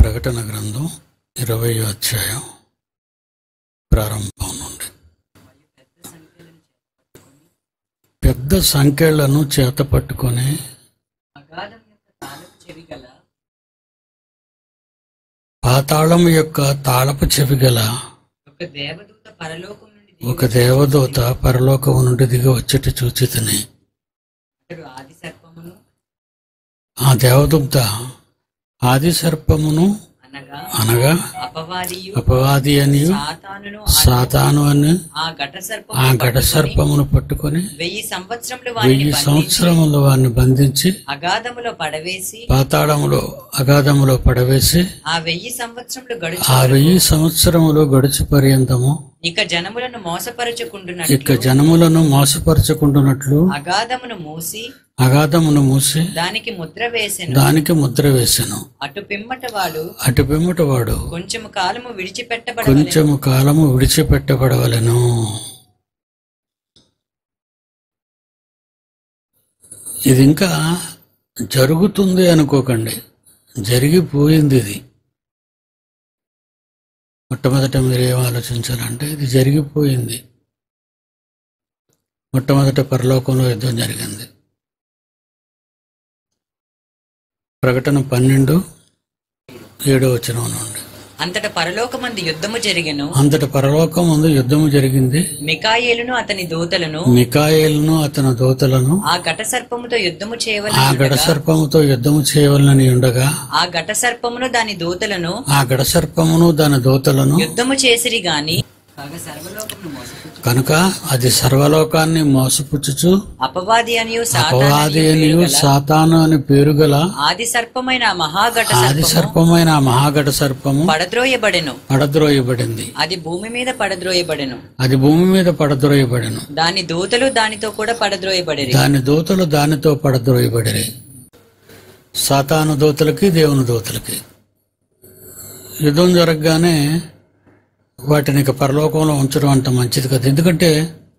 ప్రకటన గ్రంథం ఇరవై అధ్యాయం ప్రారంభం నుండి పెద్ద సంఖ్యలను చేత పట్టుకొని అగాధం యొక్క తాళపు చెవి గల పాతాళం యొక్క తాళపు చెవి గల ఒక దేవదూత పరలోకం నుండి దిగి ఒక దేవదూత పరలోకము నుండి దిగి వచ్చేటి చూచితిని అతడు ఆది సర్పమును ఆ దేవదూత ఆది సర్పమును అనగా అనగా అపవాదియు అపవాది అని సాతానును సాతాను అని ఆ ఘట సర్పము ఆ ఘట సర్పమును పట్టుకొని వెయ్యి సంవత్సరములు వారిని వెయ్యి బంధించి సంవత్సరములు వారిని బంధించి అగాధములో పడవేసి పాతాళములో అగాధములో పడవేసి ఆ వెయ్యి సంవత్సరములు గడుచు ఆ వెయ్యి సంవత్సరములు గడిచి పర్యంతము ఇక జనములను ఇక మోసపరచుకుంటున్నట్లు జనములను మోసపరచుకుంటున్నట్లు అగాధమును మూసి అగాధమును మూసి దానికి ముద్ర వేసెను దానికి ముద్ర వేసెను అటు పిమ్మట వాడు అటు పిమ్మట వాడు కొంచెము కాలము విడిచిపెట్టబడ కొంచెము కాలము విడిచిపెట్టబడవలెను ఇది ఇంకా జరుగుతుంది అనుకోకండి జరిగిపోయింది ఇది మొట్టమొదట మీరు ఏం ఆలోచించాలంటే ఇది జరిగిపోయింది మొట్టమొదట పరలోకంలో యుద్ధం జరిగింది ప్రకటన పన్నెండు ఏడో వచనం నుండి అంతట పరలోకమంది యుద్ధము జరిగెను అంతట పరలోకం ముందు యుద్ధము జరిగింది మికాయేలును అతని దూతలను మికాయేలును అతని దూతలను ఆ ఘట సర్పముతో యుద్ధము ఆ చేయవలసి గడ సర్పముతో యుద్ధము చేయవలనని ఉండగా ఆ ఘట సర్పమును దాని దూతలను ఆ గడ సర్పమును దాని దూతలను యుద్ధము చేసిరి గాని కాగా సర్వలోకమును మోసపుచ్చు కనుక అది సర్వలోకాన్ని మోసపుచ్చుచు అపవాది అనియు అపవాది సాతాను అనియు సాతాను అని పేరు గల ఆది సర్పమైన ఆ మహాఘట ఆది సర్పము సర్పమైన ఆ మహాగడ సర్పము పడద్రోయబడెను పడద్రోయబడింది అది భూమి మీద పడద్రోయబడెను అది భూమి మీద పడద్రోయబడెను దాని దూతలు దానితో కూడా పడద్రోయబడిరి దాని దూతలు దానితో పడద్రోయబడిరి సాతాను దూతలకి దేవుని దూతలకి యుద్ధం జరగగానే వాటిని ఇక పరలోకంలో ఉంచడం అంత మంచిది కదా ఎందుకంటే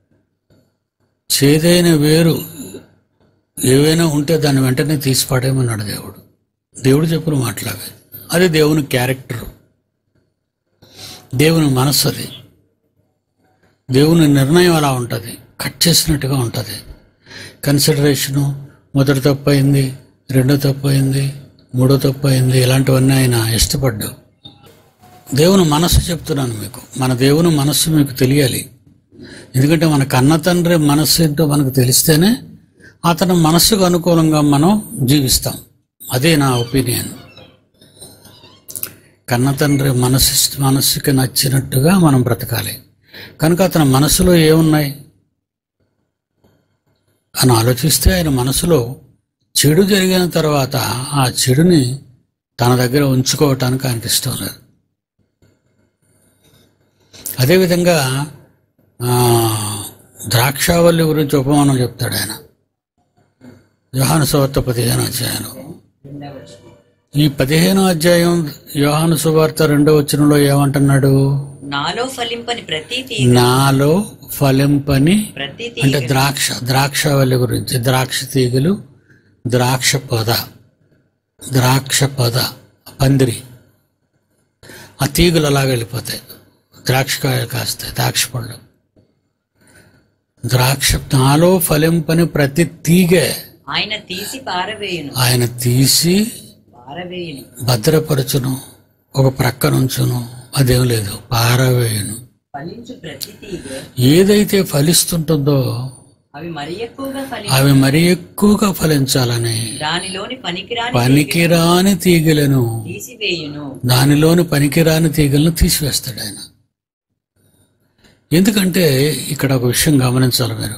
చేదైన వేరు ఏవైనా ఉంటే దాన్ని వెంటనే తీసి పడేయమన్నాడు దేవుడు దేవుడు చెప్పిన మాటలాగా అది దేవుని క్యారెక్టర్ దేవుని మనస్సు అది దేవుని నిర్ణయం అలా ఉంటుంది కట్ చేసినట్టుగా ఉంటుంది కన్సిడరేషను మొదటి తప్పు అయింది రెండో తప్పు అయింది మూడో తప్పు అయింది ఇలాంటివన్నీ ఆయన ఇష్టపడ్డావు దేవుని మనస్సు చెప్తున్నాను మీకు మన దేవుని మనస్సు మీకు తెలియాలి ఎందుకంటే మన కన్న తండ్రి మనస్సు ఏంటో మనకు తెలిస్తేనే అతని మనస్సుకు అనుకూలంగా మనం జీవిస్తాం అదే నా ఒపీనియన్ కన్న తండ్రి మనస్సు మనస్సుకి నచ్చినట్టుగా మనం బ్రతకాలి కనుక అతని మనసులో ఏమున్నాయి అని ఆలోచిస్తే ఆయన మనసులో చెడు జరిగిన తర్వాత ఆ చెడుని తన దగ్గర ఉంచుకోవటానికి ఆయనకి ఇష్టం లేదు అదేవిధంగా ఆ, ద్రాక్షావల్లి గురించి ఉపమానం చెప్తాడు ఆయన యోహాను సువార్త పదిహేను అధ్యాయంలో ఈ పదిహేను అధ్యాయం యోహాను సువార్త రెండో వచనంలో ఏమంటున్నాడు నాలో ఫలింపని ప్రతి తీగ నాలో ఫలింపని ప్రతి అంటే తీగ ద్రాక్ష ద్రాక్షావల్లి గురించి ద్రాక్ష తీగలు ద్రాక్ష పొద ద్రాక్ష పొద పందిరి ఆ తీగలు అలాగ వెళ్ళిపోతాయి ద్రాక్షకాయలు కాస్తాయి ద్రాక్ష పళ్ళు ద్రాక్ష నాలో ఫలింపని ప్రతి తీగె ఆయన తీసి పారవేయును ఆయన తీసి పారవేయును భద్రపరచును ఒక ప్రక్కనుంచును అదేం లేదు పారవేయును ఫలించు ప్రతి తీగ ఏదైతే ఫలిస్తుంటుందో అవి మరి ఎక్కువగా ఫలి అవి మరి ఎక్కువగా ఫలించాలని దానిలోని పనికిరాని పనికిరాని తీగలను తీసివేయును దానిలోని పనికిరాని తీగలను తీసివేస్తాడు ఆయన ఎందుకంటే ఇక్కడ ఒక విషయం గమనించాలి మీరు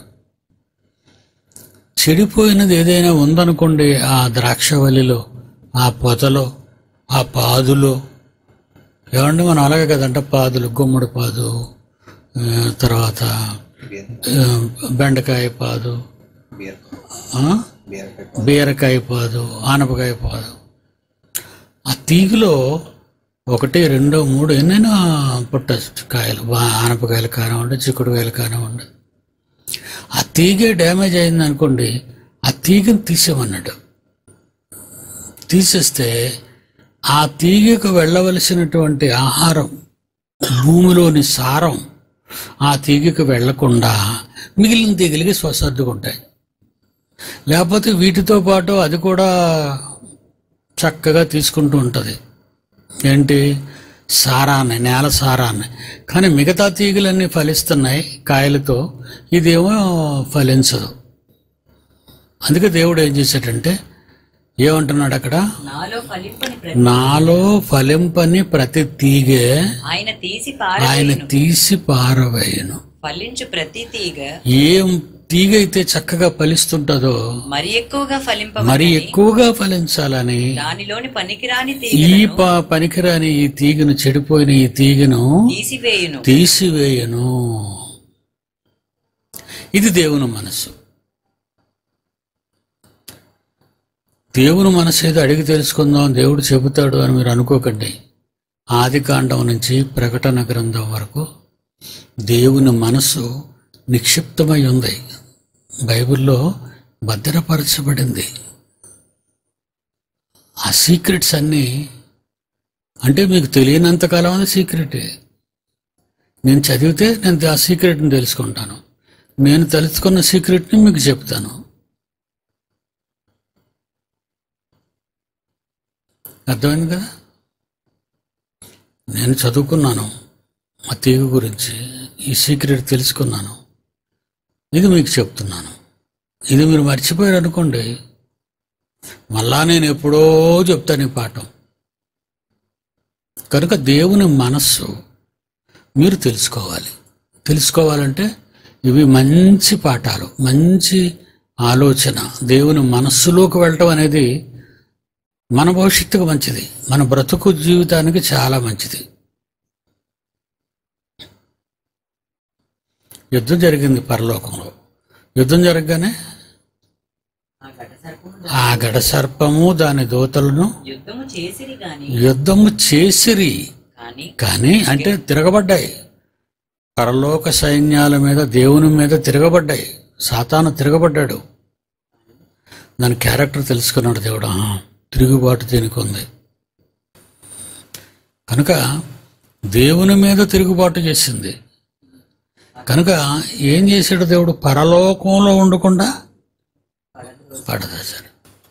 చెడిపోయినది ఏదైనా ఉందనుకోండి ఆ ద్రాక్షవల్లిలో ఆ పొదలో ఆ పాదులో ఏమంటే మనం అలాగే కదంట పాదులు గుమ్మడి పాదు ఆ, తర్వాత ఆ, బెండకాయ పాదు ఆ? బీరకాయ పాదు ఆనపకాయ పాదు ఆ తీగలో ఒకటి రెండో మూడు ఎన్నైనా పుట్టచ్చు కాయలు బా ఆనపకాయలు కానివ్వండి చిక్కుడుకాయలు కానివ్వండి ఆ తీగే డ్యామేజ్ అయింది అనుకోండి ఆ తీగని తీసేమన్నాడు తీసేస్తే ఆ తీగకు వెళ్ళవలసినటువంటి ఆహారం భూమిలోని సారం ఆ తీగకు వెళ్లకుండా మిగిలిన తీగలకి స్వసర్దుకుంటాయి లేకపోతే వీటితో పాటు అది కూడా చక్కగా తీసుకుంటూ ఉంటుంది ఏంటి సారాన్ని నేల సారాన్ని కానీ మిగతా తీగలన్నీ ఫలిస్తున్నాయి కాయలతో ఇదేమో ఫలించదు అందుకే దేవుడు ఏం చేశాడంటే ఏమంటున్నాడు అక్కడ నాలో ఫలింపని ప్రతి నాలో ఫలింపని ప్రతి తీగే ఆయన తీసి ఆయన పారవేయును తీసి పారవేయను ఫలించు ప్రతి తీగ ఏం తీగ అయితే చక్కగా ఫలిస్తుంటుందో మరి ఎక్కువగా మరి ఫలింపమని ఎక్కువగా ఫలించాలని దానిలోని పనికిరాని ఈ తీగలను ప పనికిరాని ఈ తీగను చెడిపోయిన ఈ తీగను తీసివేయును తీసివేయను ఇది దేవుని మనసు దేవుని మనసు ఏదో అడిగి తెలుసుకుందాం దేవుడు చెబుతాడు అని మీరు అనుకోకండి ఆది కాండం నుంచి ప్రకటన గ్రంథం వరకు దేవుని మనసు నిక్షిప్తమై ఉంది బైబిల్లో భద్రపరచబడింది ఆ సీక్రెట్స్ అన్నీ అంటే మీకు తెలియనంతకాలం అది సీక్రెటే నేను చదివితే నేను ఆ సీక్రెట్ని తెలుసుకుంటాను నేను తెలుసుకున్న సీక్రెట్ని మీకు చెప్తాను అర్థమైంది కదా నేను చదువుకున్నాను మా తీగ గురించి ఈ సీక్రెట్ తెలుసుకున్నాను ఇది మీకు చెప్తున్నాను ఇది మీరు మర్చిపోయారు అనుకోండి మళ్ళా నేను ఎప్పుడో చెప్తాను ఈ పాఠం కనుక దేవుని మనస్సు మీరు తెలుసుకోవాలి తెలుసుకోవాలంటే ఇవి మంచి పాఠాలు మంచి ఆలోచన దేవుని మనస్సులోకి వెళ్ళటం అనేది మన భవిష్యత్తుకు మంచిది మన బ్రతుకు జీవితానికి చాలా మంచిది యుద్ధం జరిగింది పరలోకంలో యుద్ధం జరగగానే ఆ ఘట సర్పము ఆ గడ సర్పము దాని దూతలను యుద్ధము చేసిరి గాని యుద్ధము చేసిరి కాని కానీ అంటే తిరగబడ్డాయి పరలోక సైన్యాల మీద దేవుని మీద తిరగబడ్డాయి సాతాను తిరగబడ్డాడు దాని క్యారెక్టర్ తెలుసుకున్నాడు దేవుడు ఆహా, తిరుగుబాటు దీనికి ఉంది కనుక దేవుని మీద తిరుగుబాటు చేసింది కనుక ఏం చేశాడు దేవుడు పరలోకంలో ఉండకుండా పడదేశాడు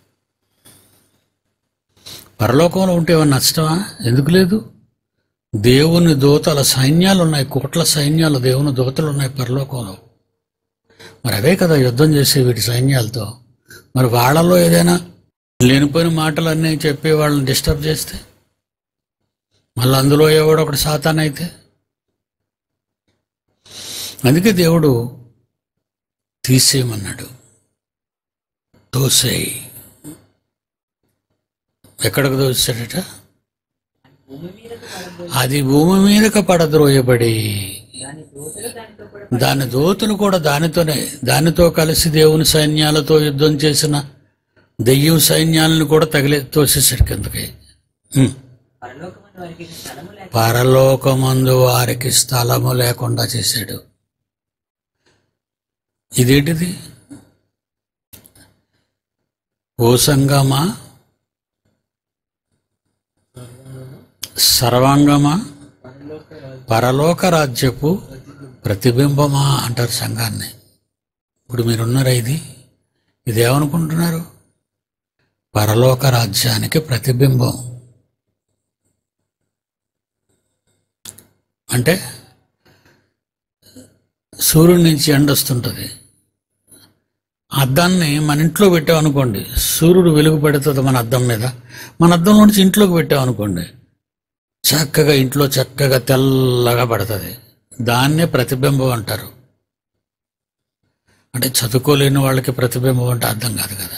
పరలోకంలో ఉంటే ఏమన్నా నష్టమా ఎందుకు లేదు దేవుని దూతల సైన్యాలు ఉన్నాయి కోట్ల సైన్యాలు దేవుని దూతలు ఉన్నాయి పరలోకంలో మరి అవే కదా యుద్ధం చేసే వీటి సైన్యాలతో మరి వాళ్ళలో ఏదైనా లేనిపోయిన మాటలన్నీ చెప్పి వాళ్ళని డిస్టర్బ్ చేస్తే మళ్ళీ అందులో ఎవడో ఒకటి సాతాన్ అయితే అందుకే దేవుడు తీసేయమన్నాడు తోసేయి ఎక్కడికి తోసాడట భూమి మీదకు పడదు అది భూమి మీదకి పడద్రోయబడి దాని దూతలు దానితో కూడా దాని దూతలు కూడా దానితోనే దానితో కలిసి దేవుని సైన్యాలతో యుద్ధం చేసిన దెయ్యం సైన్యాలను కూడా తగిలే తోసేసాడు కిందకి ఉమ్. పరలోకమందు వారికి స్థలము లేక పరలోకమందు వారికి స్థలము లేకుండా చేశాడు ఇదేంటిది ఓ సంగమా సర్వాంగమా పరలోక రాజ్యపు ప్రతిబింబమా అంటారు సంఘాన్ని ఇప్పుడు మీరున్నారా ఇది ఇదేమనుకుంటున్నారు పరలోక రాజ్యానికి ప్రతిబింబం అంటే సూర్యుడి నుంచి ఎండ వస్తుంటుంది అద్దాన్ని మన ఇంట్లో పెట్టామనుకోండి సూర్యుడు వెలుగు పెడుతుంది మన అద్దం మీద మన అద్దం నుంచి ఇంట్లోకి పెట్టామనుకోండి చక్కగా ఇంట్లో చక్కగా తెల్లగా పడుతుంది దాన్నే ప్రతిబింబం అంటారు అంటే చదువుకోలేని వాళ్ళకి ప్రతిబింబం అంటే అర్థం కాదు కదా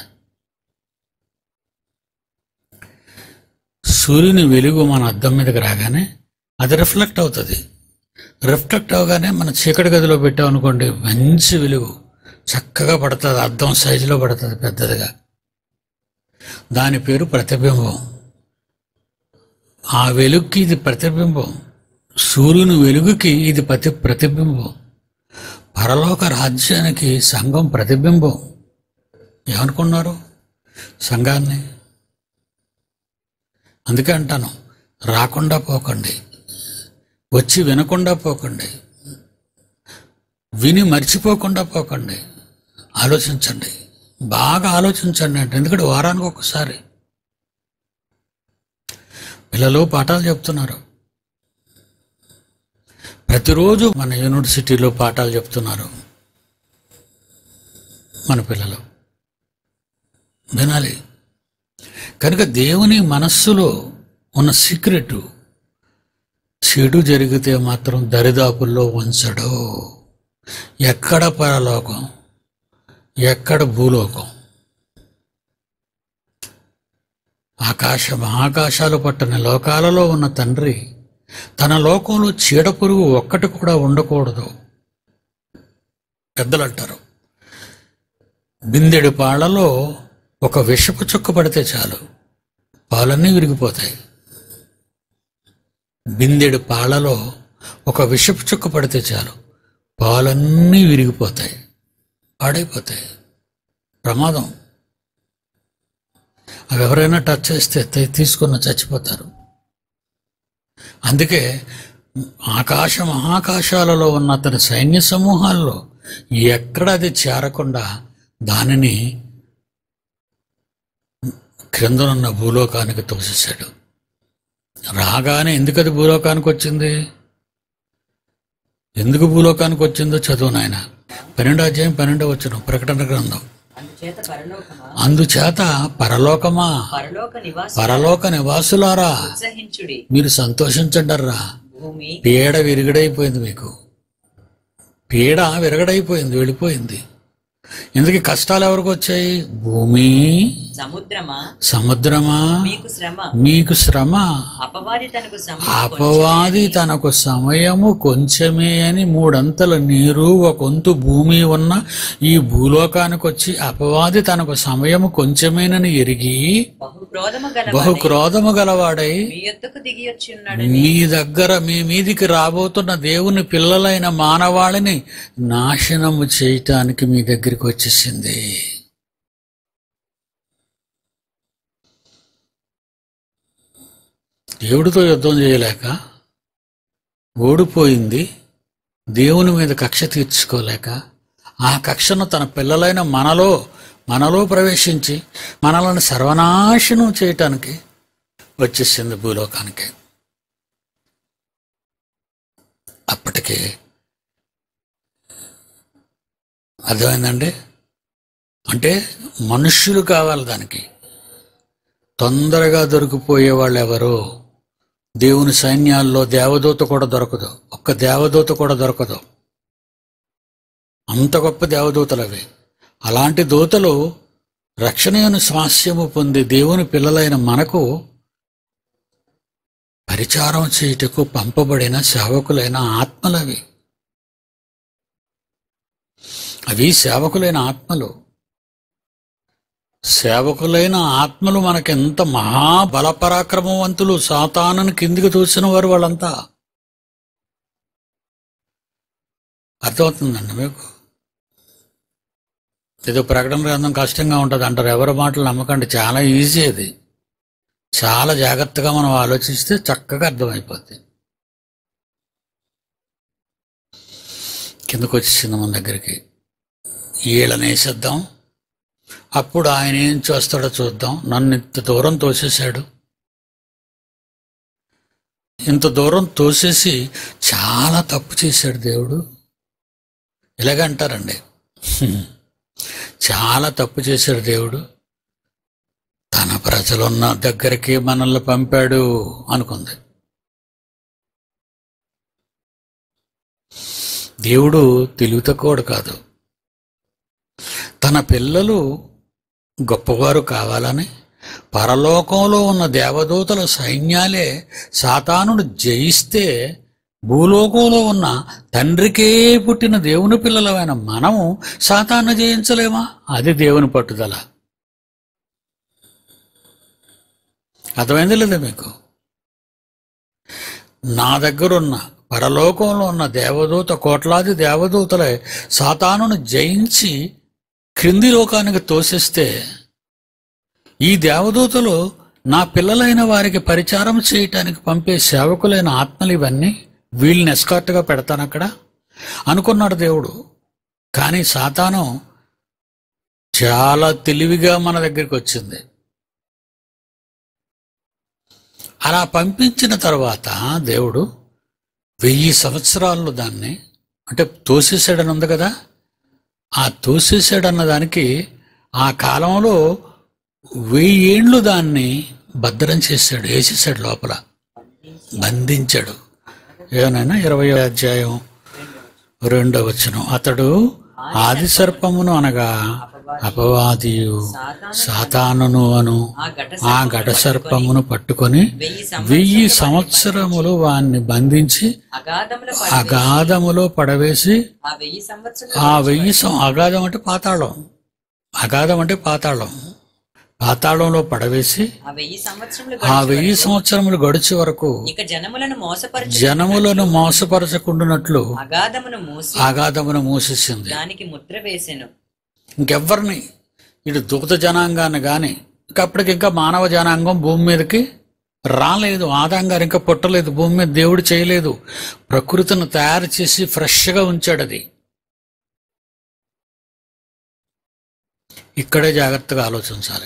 సూర్యుని వెలుగు మన అద్దం మీదకి రాగానే అది రిఫ్లెక్ట్ అవుతుంది రిఫ్లెక్ట్ అవగానే మన చీకటి గదిలో పెట్టామనుకోండి మంచి వెలుగు చక్కగా పడుతుంది అద్దం సైజులో పడుతుంది పెద్దదిగా దాని పేరు ప్రతిబింబం ఆ వెలుగుకి ఇది ప్రతిబింబం సూర్యుని వెలుగుకి ఇది ప్రతి ప్రతిబింబం పరలోక రాజ్యానికి సంఘం ప్రతిబింబం ఏమనుకున్నారు సంఘాన్ని అందుకే అంటాను రాకుండా పోకండి వచ్చి వినకుండా పోకండి విని మర్చిపోకుండా పోకండి ఆలోచించండి బాగా ఆలోచించండి అంటే ఎందుకంటే వారానికి ఒకసారి పిల్లలు పాఠాలు చెప్తున్నారు ప్రతిరోజు మన యూనివర్సిటీలో పాఠాలు చెప్తున్నారు మన పిల్లలు వినాలి కనుక దేవుని మనస్సులో ఉన్న సీక్రెట్ చెడు జరిగితే మాత్రం దరిదాపుల్లో ఉంచడు ఎక్కడ పరలోకం ఎక్కడ భూలోకం ఆకాశ మహాకాశాలు పట్టని లోకాలలో ఉన్న తండ్రి తన లోకంలో చీడ పురుగు ఒక్కటి కూడా ఉండకూడదు పెద్దలు అంటారు బిందెడు పాళ్లలో ఒక విషపు చుక్క పడితే చాలు పాలన్నీ విరిగిపోతాయి బిందెడు పాలలో ఒక విషపు చుక్క పడితే చాలు పాలన్నీ విరిగిపోతాయి పాడైపోతాయి ప్రమాదం అవి ఎవరైనా టచ్ చేస్తే తీ- తీసుకున్న చచ్చిపోతారు అందుకే ఆకాశ మహాకాశాలలో ఉన్న అతని సైన్య సమూహాల్లో ఎక్కడ అది చేరకుండా దానిని క్రిందనున్న భూలోకానికి తోసేశాడు రాగానే ఎందుకు అది భూలోకానికి వచ్చింది ఎందుకు భూలోకానికి వచ్చిందో చదువు నాయన పన్నెండో అధ్యాయం పన్నెండో వచ్చిన ప్రకటన గ్రంథం అందుచేత పరలోకమా అందుచేత పరలోకమా పరలోక నివాస పరలోక నివాసులారా ఉత్సహించుడి మీరు సంతోషించండర్రా భూమి పీడ విరిగడైపోయింది మీకు పీడ విరగడైపోయింది వెళ్ళిపోయింది ఎందుకు ఈ కష్టాలు ఎవరికి వచ్చాయి భూమి సముద్రమా సముద్రమా మీకు శ్రమ మీకు శ్రమ అపవాది తనకు సమయం అపవాది తనకు సమయము కొంచెమే అని మూడంతల నీరు ఒక వంతు భూమి ఉన్న ఈ భూలోకానికి వచ్చి అపవాది తనకు సమయము కొంచెమేనని ఎరిగి బహు క్రోధము గల బహు క్రోధము గలవాడై మీ యొద్దకు దిగి వచ్చి ఉన్నాడు మీ దగ్గర మీ మీదికి రాబోతున్న దేవుని పిల్లలైన మానవాళిని నాశనము చేయటానికి మీ దగ్గరికి వచ్చేసింది దేవుడితో యుద్ధం చేయలేక ఓడిపోయింది దేవుని మీద కక్ష తీర్చుకోలేక ఆ కక్షను తన పిల్లలైన మనలో మనలో ప్రవేశించి మనలను సర్వనాశనం చేయటానికి వచ్చేసింది భూలోకానికి అప్పటికి అర్థమైందండి అంటే మనుష్యులు కావాలి దానికి తొందరగా దొరికిపోయే వాళ్ళు ఎవరు దేవుని సైన్యాల్లో దేవదూత కూడా దొరకదు ఒక్క దేవదూత కూడా దొరకదు అంత గొప్ప దేవదూతలు అవి అలాంటి దూతలు రక్షణను స్వాస్యము పొంది దేవుని పిల్లలైన మనకు పరిచారం చేయుటకు పంపబడిన సేవకులైన ఆత్మలవి అవి సేవకులైన ఆత్మలు సేవకులైన ఆత్మలు మనకెంత మహాబల పరాక్రమవంతులు సాతానుని కిందికి తోసిన వారు వాళ్ళంతా అర్థమవుతుందండి మీకు ఏదో ప్రకటన గ్రంథం కష్టంగా ఉంటుంది అంటారు ఎవరి మాటలు నమ్మకండి చాలా ఈజీ అది చాలా జాగ్రత్తగా మనం ఆలోచిస్తే చక్కగా అర్థమైపోద్ది కిందకు వచ్చేసింది మన దగ్గరికి వీళ్ళని వేసేద్దాం అప్పుడు ఆయన ఏం చేస్తాడో చూద్దాం నన్ను ఇంత దూరం తోసేశాడు ఇంత దూరం తోసేసి చాలా తప్పు చేశాడు దేవుడు ఇలాగంటారండి హ్మ్. చాలా తప్పు చేశాడు దేవుడు తన ప్రజలున్న దగ్గరికి మనల్ని పంపాడు అనుకుంది దేవుడు తెలివి తక్కువడు కాదు తన పిల్లలు గొప్పవారు కావాలని పరలోకంలో ఉన్న దేవదూతల సైన్యాలే సాతానుడు జయిస్తే భూలోకంలో ఉన్న తండ్రికే పుట్టిన దేవుని పిల్లలమైన మనము సాతాను జయించలేమా అది దేవుని పట్టుదల అర్థమైంది లేదా మీకు నా దగ్గరున్న పరలోకంలో ఉన్న దేవదూత కోట్లాది దేవదూతలే సాతానును జయించి క్రింది లోకానికి తోసేస్తే ఈ దేవదూతలు నా పిల్లలైన వారికి పరిచారం చేయటానికి పంపే సేవకులైన ఆత్మలు ఇవన్నీ వీళ్ళని ఎస్కార్ట్గా పెడతాను అక్కడ అనుకున్నాడు దేవుడు కానీ సాతాను చాలా తెలివిగా మన దగ్గరికి వచ్చింది అలా పంపించిన తర్వాత దేవుడు వెయ్యి సంవత్సరాల్లో దాన్ని అంటే తోసేసాడని ఉంది కదా ఆ తోసేసాడన్న దానికి ఆ కాలంలో వెయ్యి ఏండ్లు దాన్ని భద్రం చేశాడు వేసేసాడు లోపల బంధించాడు ఏమైనా ఇరవై అధ్యాయం రెండో వచనం అతడు ఆది సర్పమును అనగా అపవాదియు సాతానును అను ఆ ఘట ఆ ఘట సర్పమును పట్టుకొని వెయ్యి వెయ్యి సంవత్సరములు వాణ్ణి బంధించి అగాధముల అగాధములో పడవేసి ఆ వెయ్యి సంవత్సరాలు ఆ వెయ్యి సం- అగాధం అంటే పాతాళం అగాధం అంటే పాతాళం పాతాళంలో పడవేసి ఆ వెయ్యి సంవత్సరములు ఆ వెయ్యి సంవత్సరములు గడిచే వరకు ఇక జనములను మోసపరచు జనములను మోసపరచకుండానట్లు అగాధమును మూసి ఆగాధమును మూసేసింది దానికి ముద్ర వేసెను ఇంకెవ్వరిని ఇటు దూత జనాంగాన్ని గాని ఇక అప్పటికి ఇంకా మానవ జనాంగం భూమి మీదకి రాలేదు ఆదాం గారు ఇంకా పుట్టలేదు భూమి మీద దేవుడు చేయలేదు ప్రకృతిని తయారు చేసి ఫ్రెష్గా ఉంచాడు అది ఇక్కడే జాగ్రత్తగా ఆలోచించాలి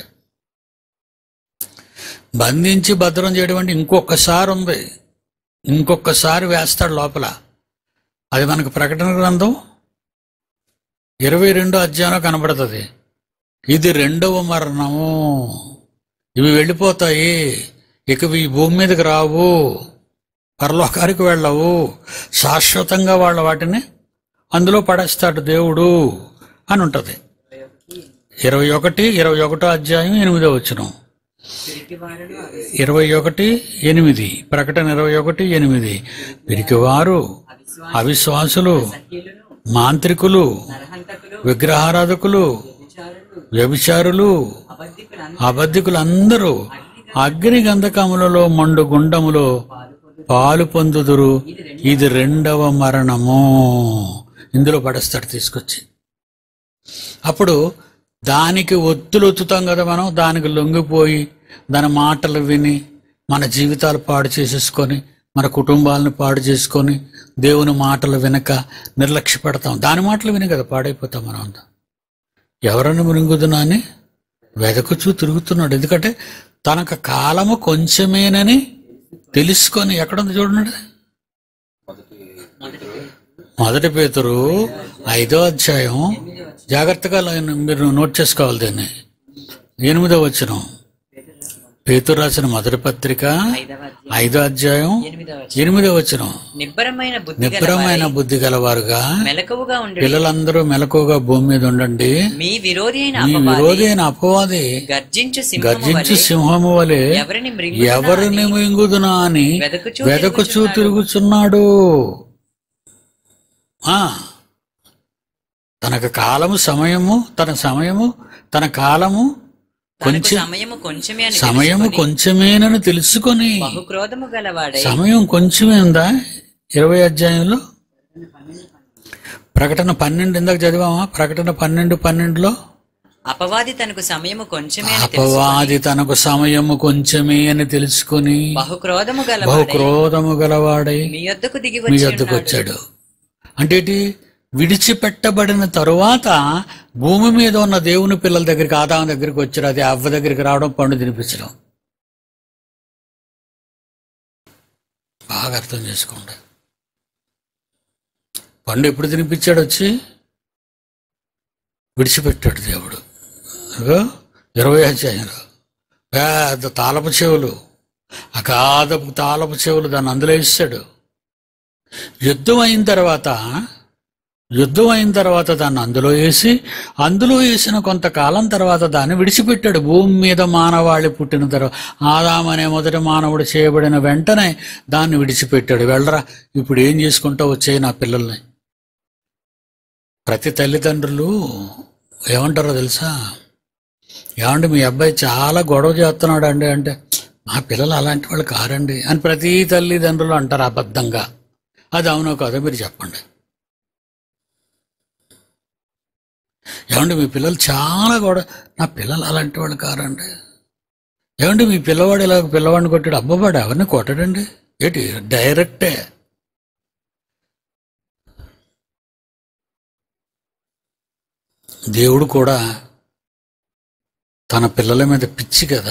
బంధించి భద్రం చేయడం అంటే ఇంకొకసారి ఉంది ఇంకొకసారి వేస్తాడు లోపల అది మనకు ప్రకటన గ్రంథం ఇరవై రెండో అధ్యాయంలో కనబడుతుంది ఇది రెండవ మరణము ఇవి వెళ్ళిపోతాయి ఇక ఇవి ఈ భూమి మీదకి రావు పరలోకానికి వెళ్ళవు శాశ్వతంగా వాళ్ళ వాటిని అందులో పడేస్తాడు దేవుడు అని ఉంటది ఇరవై ఒకటి ఇరవై ఒకటో అధ్యాయం ఎనిమిదో వచ్చినాం పిరికివారును ఇరవై ఒకటి ఎనిమిది ప్రకటన ఇరవై ఒకటి ఎనిమిది పిరికివారు అవిశ్వాసులు అసహ్యులను మాంత్రికులు నరహంతకులు విగ్రహారాధకులు విచారులు వ్యభిచారులు అబద్ధికులు అబద్ధికులందరూ అగ్ని గంధకములలో మండు గుండములో పాలు పొందుదురు ఇది రెండవ మరణము ఇందులో పడేస్తాడు తీసుకొచ్చి అప్పుడు దానికి ఒత్తులు ఒత్తుతాం కదా మనం దానికి లొంగిపోయి దాని మాటలు విని మన జీవితాలు పాడు చేసేసుకొని మన కుటుంబాలను పాడు చేసుకొని దేవుని మాటలు వినక నిర్లక్ష్య పెడతాం దాని మాటలు విని కదా పాడైపోతాం మనం అంతా ఎవరನ್ನು మృంగుదునా అని వెదకుచూ తిరుగుతున్నాడు ఎందుకంటే తనకు కాలము కొంచెమేనని తెలుసుకొని ఎక్కడుంది చూడండి మొదటి పేతురు ఐదో అధ్యాయం జాగ్రత్తగా లైన్ మీరు నోట్ చేసుకోవాలి దీన్ని ఎనిమిదో వచనం పేతురు రాసిన మొదటి పత్రిక ఐదవ అధ్యాయం ఐదో అధ్యాయం ఎనిమిదవ ఎనిమిదో వచనం నిబ్బరమైన బుద్ధి గల నిబ్బరమైన బుద్ధి గలవారుగా మెలకువగా ఉండు పిల్లలందరూ మెలకుగా భూమి మీద ఉండండి మీ విరోధి అయిన మీ అపవాది విరోధి అయిన అపవాది గర్జించు సింహము గర్జించి వలె సింహము వలె ఎవరిని మృంగు ఎవరిని మింగుదునా అని వెదకుచూ వెదకుచూ తిరుగుచున్నాడు ఆ తనకు కాలము సమయము తన సమయము తన కాలము తనకు కొంచెం సమయము కొంచెమే అని సమయము తెలుసుకొని కొంచెమేనని తెలుసుకొని బహుక్రోధము గలవాడై సమయం కొంచెమే ఉందా ఇరవై అధ్యాయంలో ప్రకటన పన్నెండు ఇందాక చదివామా ప్రకటన పన్నెండు పన్నెండులో అపవాది తనకు సమయము కొంచెమే అని తెలుసు అపవాది తనకు సమయము కొంచెమే అని తెలుసుకొని బహుక్రోధము గలవాడై బహుక్రోధము గలవాడై మీ యొద్దకు దిగి మీ వచ్చి వద్దకు ఉన్నాడు. వచ్చాడు అంటే ఏంటి విడిచిపెట్టబడిన తరువాత భూమి మీద ఉన్న దేవుని పిల్లల దగ్గరికి ఆదాం దగ్గరికి వచ్చాడు అది అవ్వ దగ్గరికి రావడం పండు తినిపించడం బాగా అర్థం చేసుకోండి పండు ఎప్పుడు తినిపించాడు వచ్చి విడిచిపెట్టాడు దేవుడు ఇదిగో ఇరవై అధ్యాయంలో పెద్ద తాళపు చెవులు అగాధపు తాళపు చెవులు దాన్ని అందులో వేసాడు యుద్ధం అయిన తర్వాత యుద్ధం అయిన తర్వాత దాన్ని అందులో వేసి అందులో వేసిన కొంతకాలం తర్వాత దాన్ని విడిచిపెట్టాడు భూమి మీద మానవాళి పుట్టిన తర్వాత ఆదాం అనే మొదటి మానవుడు చేయబడిన వెంటనే దాన్ని విడిచిపెట్టాడు వెళ్ళరా ఇప్పుడు ఏం చేసుకుంటా వచ్చాయి నా పిల్లల్ని ప్రతి తల్లిదండ్రులు ఏమంటారో తెలుసా ఏమంటే మీ అబ్బాయి చాలా గొడవ చేస్తున్నాడు అండి అంటే మా పిల్లలు అలాంటి వాళ్ళు కారండి అని ప్రతి తల్లిదండ్రులు అంటారు అబద్ధంగా అది అవునో కాదో మీరు చెప్పండి ఏమండి మీ పిల్లలు చాలా గొడవ నా పిల్లలు అలాంటి వాళ్ళు కారండి ఏమండి మీ పిల్లవాడు ఇలా పిల్లవాడిని కొట్టాడు అబ్బవాడు ఎవరిని కొట్టాడండి ఏంటి డైరెక్టే దేవుడు కూడా తన పిల్లల మీద పిచ్చి కదా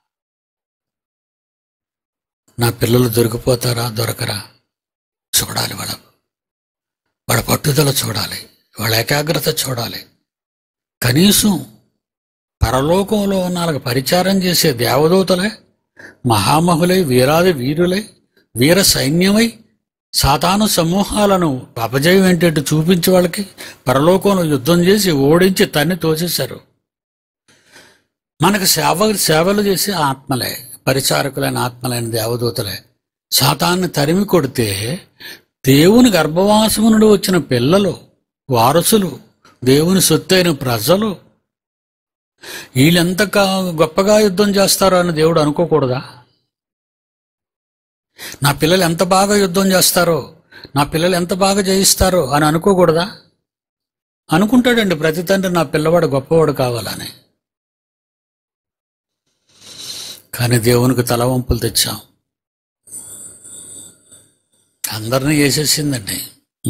నా పిల్లలు దొరికిపోతారా దొరకరా చూడాలి వాళ్ళ వాళ్ళ పట్టుదల చూడాలి వాళ్ళ ఏకాగ్రత చూడాలి కనీసం పరలోకంలో ఉన్న వాళ్ళకి పరిచారం చేసే దేవదూతలే మహామహులై వీరాది వీరులై వీర సైన్యమై సాతాను సమూహాలను అపజయం ఏంటంటే చూపించి వాళ్ళకి పరలోకంలో యుద్ధం చేసి ఓడించి తన్ని తోచేశారు మనకు సేవ సేవలు చేసే ఆత్మలే పరిచారకులైన ఆత్మలైన దేవదూతలే సాతాన్ని తరిమి కొడితే దేవుని గర్భవాసము నుండి వచ్చిన పిల్లలు వారసులు దేవుని సొత్తైన ప్రజలు వీళ్ళెంత కా- గొప్పగా యుద్ధం చేస్తారో అని దేవుడు అనుకోకూడదా నా పిల్లలు ఎంత బాగా యుద్ధం చేస్తారో నా పిల్లలు ఎంత బాగా జయిస్తారో అని అనుకోకూడదా అనుకుంటాడండి ప్రతి తండ్రి నా పిల్లవాడు గొప్పవాడు కావాలని కానీ దేవునికి తలవంపులు తెచ్చాం అందరినీ వేసేసిందండి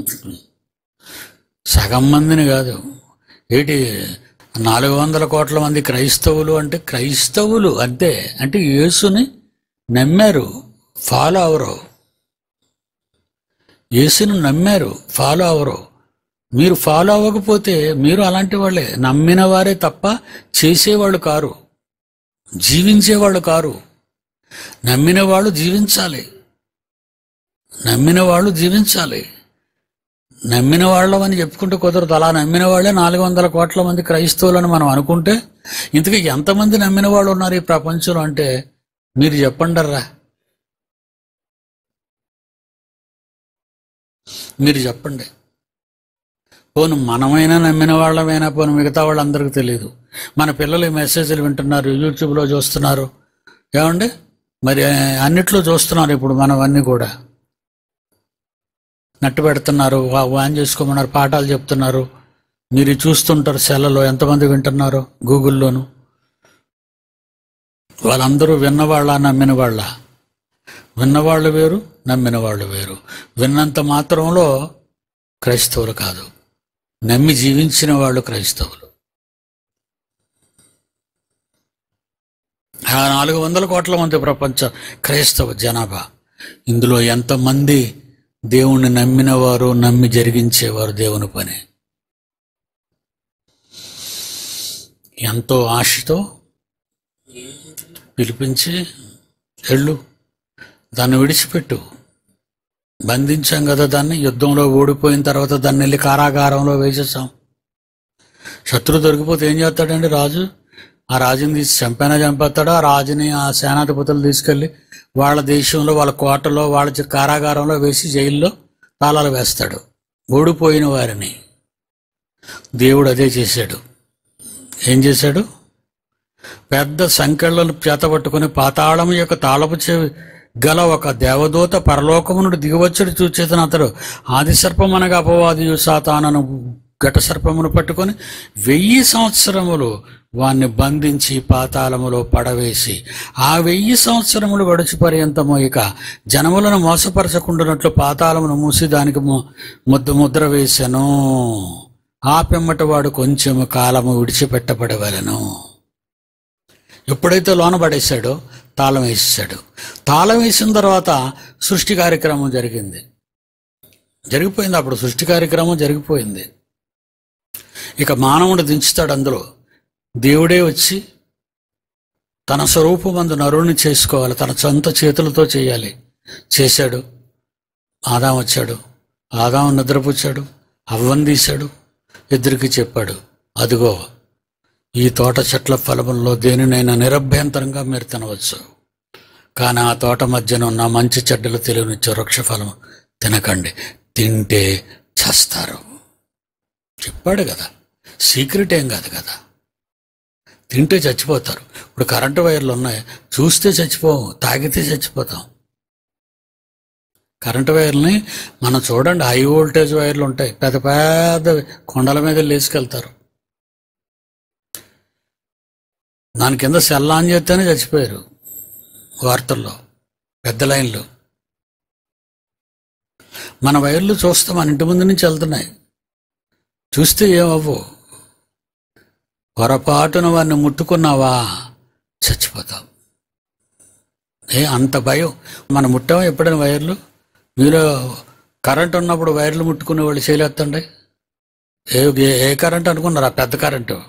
సగం మందిని కాదు ఏంటి నాలుగు వందల కోట్ల మంది క్రైస్తవులు అంటే క్రైస్తవులు అంతే అంటే యేసుని నమ్మారు ఫాలో అవరు యేసుని నమ్మారు ఫాలో అవరు మీరు ఫాలో అవ్వకపోతే మీరు అలాంటి వాళ్ళే నమ్మిన వారే తప్ప చేసేవాళ్ళు కారు జీవించేవాళ్ళు కారు నమ్మిన వాళ్ళు జీవించాలి నమ్మిన వాళ్ళు జీవించాలి నమ్మిన వాళ్ళమని చెప్పుకుంటే కుదరదు అలా నమ్మిన వాళ్ళే నాలుగు వందల కోట్ల మంది క్రైస్తవులని మనం అనుకుంటే ఇంతకీ ఎంతమంది నమ్మిన వాళ్ళు ఉన్నారు ఈ ప్రపంచంలో అంటే మీరు చెప్పండర్రా మీరు చెప్పండి పోను మనమైనా నమ్మిన వాళ్ళమైనా పోను మిగతా వాళ్ళందరికీ తెలియదు మన పిల్లలు ఈ మెసేజ్లు వింటున్నారు యూట్యూబ్లో చూస్తున్నారు ఏమండి మరి అన్నిట్లో చూస్తున్నారు ఇప్పుడు మనం అన్నీ కూడా నట్టు పెడుతున్నారు వా- వాన్ చేసుకోమన్నారు పాఠాలు చెప్తున్నారు మీరు చూస్తుంటారు సెల్లలో ఎంతమంది వింటున్నారు గూగుల్లోను వాళ్ళందరూ విన్నవాళ్ళ నమ్మిన వాళ్ళ విన్నవాళ్ళు వేరు నమ్మిన వాళ్ళు వేరు విన్నంత మాత్రంలో క్రైస్తవులు కాదు నమ్మి జీవించిన వాళ్ళు క్రైస్తవులు ఆ నాలుగు వందల కోట్ల మంది ప్రపంచ క్రైస్తవ జనాభా ఇందులో ఎంతమంది దేవుణ్ణి నమ్మినవారు నమ్మి జరిగించేవారు దేవుని పని ఎంతో ఆశతో పిలిపించి వెళ్ళు దాన్ని విడిచిపెట్టు బంధించాం కదా దాన్ని యుద్ధంలో ఓడిపోయిన తర్వాత దాన్ని వెళ్ళి కారాగారంలో వేసేసాం శత్రు దొరికిపోతే ఏం చేస్తాడండి రాజు ఆ రాజుని తీసి చంపైనా చంపేస్తాడు ఆ రాజుని ఆ సేనాధిపతులు తీసుకెళ్లి వాళ్ళ దేశంలో వాళ్ళ కోటలో వాళ్ళ చ- కారాగారంలో వేసి జైల్లో తాళాలు వేస్తాడు ఓడిపోయిన వారిని దేవుడు అదే చేశాడు ఏం చేశాడు పెద్ద సంకెళ్ళలు చేత పట్టుకుని పాతాళం యొక్క తాళపు చెవి గల ఒక దేవదూత పరలోకము నుండి దిగివచ్చడు చూచేతన అతడు ఆది సర్పం అనగా అపవాది సాతానను ఘట సర్పమును పట్టుకొని వెయ్యి సంవత్సరములు వాణ్ణి బంధించి పాతాళములో పడవేసి ఆ వెయ్యి సంవత్సరములు గడిచి పర్యంతము ఇక జనములను మోసపరచకుండానట్లు పాతాళమును మూసి దానికి ము- ముద్ద ముద్ర వేసెను ఆ పిమ్మట వాడు కొంచెము కాలము విడిచిపెట్టబడవలను ఎప్పుడైతే లోన పడేశాడో తాళం వేసేసాడు తాళం వేసిన తర్వాత సృష్టి కార్యక్రమం జరిగింది జరిగిపోయింది అప్పుడు సృష్టి కార్యక్రమం జరిగిపోయింది ఇక మానవుడు దించుతాడు అందులో దేవుడే వచ్చి తన స్వరూపమందు నరుణ్ణి చేసుకోవాలి తన సొంత చేతులతో చేయాలి చేశాడు ఆదాం వచ్చాడు ఆదాం నిద్రపుచ్చాడు అవ్వని తీశాడు ఇద్దరికి చెప్పాడు అదిగో ఈ తోట చెట్ల ఫలముల్లో దేనినైనా నిరభ్యంతరంగా మీరు తినవచ్చు కానీ ఆ తోట మధ్యన ఉన్న మంచి చెడ్డలు తెలియనిచ్చే వృక్ష ఫలం తినకండి తింటే చస్తారు చెప్పాడు కదా సీక్రెట్ ఏం కాదు కదా తింటే చచ్చిపోతారు ఇప్పుడు కరెంటు వైర్లు ఉన్నాయి చూస్తే చచ్చిపోము తాగితే చచ్చిపోతాం కరెంటు వైర్లని మనం చూడండి హై వోల్టేజ్ వైర్లు ఉంటాయి పెద్ద పెద్ద కొండల మీద లేసుకెళ్తారు దాని కింద సెల్ ఆన్ చేస్తేనే చచ్చిపోయారు వార్తల్లో పెద్ద లైన్లు మన వైర్లు చూస్తే మన ఇంటి ముందు నుంచి వెళ్తున్నాయి చూస్తే ఏమవ్వు పొరపాటున వారిని ముట్టుకున్నావా చచ్చిపోతావు ఏ అంత భయం మనం ముట్టామా ఎప్పుడైనా వైర్లు మీరు కరెంట్ ఉన్నప్పుడు వైర్లు ముట్టుకునే వాళ్ళు చేయలేదండి ఏ ఏ- ఏ కరెంట్ అనుకున్నారా పెద్ద కరెంటు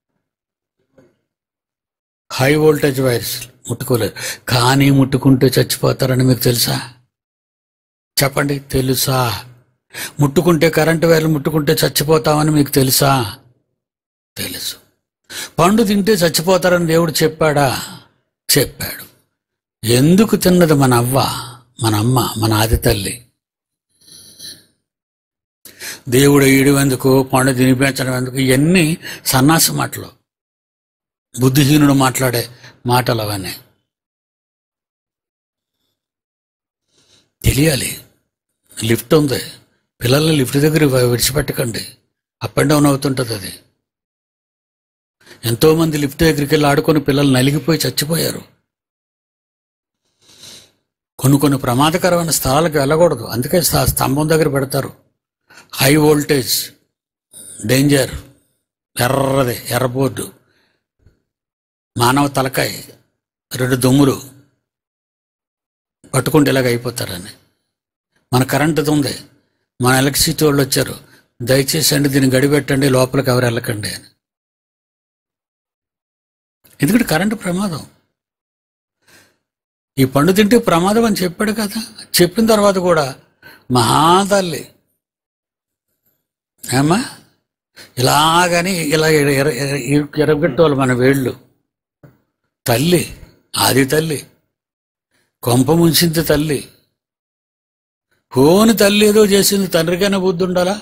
హై వోల్టేజ్ వైర్స్ ముట్టుకోలేదు కానీ ముట్టుకుంటే చచ్చిపోతారని మీకు తెలుసా చెప్పండి తెలుసా ముట్టుకుంటే కరెంటు వైర్లు ముట్టుకుంటే చచ్చిపోతామని మీకు తెలుసా తెలుసు పండు తింటే చచ్చిపోతారని దేవుడు చెప్పాడా చెప్పాడు ఎందుకు తిన్నది మన అవ్వ మన అమ్మ మన ఆది తల్లి దేవుడు ఈడు ఎందుకు పండు తినిపించడం ఎందుకు ఇవన్నీ సన్నాసి మాటలు బుద్ధిహీనుడు మాట్లాడే మాటలు అవన్నీ తెలియాలి లిఫ్ట్ ఉంది పిల్లల్ని లిఫ్ట్ దగ్గర విడిచిపెట్టకండి అప్ అండ్ డౌన్ అవుతుంటుంది అది ఎంతోమంది లిఫ్ట్ దగ్గరికి వెళ్ళి ఆడుకొని పిల్లలు నలిగిపోయి చచ్చిపోయారు కొన్ని కొన్ని ప్రమాదకరమైన స్థలాలకు వెళ్ళకూడదు అందుకే స్త- స్తంభం దగ్గర పెడతారు హై వోల్టేజ్ డేంజర్ ఎర్రది ఎర్ర బోర్డు మానవ తలకాయ రెండు దుమ్ములు పట్టుకుంటే ఇలాగ అయిపోతారని మన కరెంటుది ఉంది మన ఎలక్ట్రిసిటీ వాళ్ళు వచ్చారు దయచేసి అండి దీన్ని గడిపెట్టండి లోపలికి ఎవరు వెళ్ళకండి అని ఎందుకంటే కరెంటు ప్రమాదం ఈ పండు తింటే ప్రమాదం అని చెప్పాడు కదా చెప్పిన తర్వాత కూడా మహాతల్లి ఏమ్మా ఇలాగని ఇలా ఎర- ఎర- ఎర- ఎరగొట్టేవాళ్ళు మన వేళ్ళు తల్లి ఆది తల్లి కొంప ముంచింది తల్లి పోని తల్లి ఏదో చేసింది తండ్రికైనా బుద్ధి ఉండాలా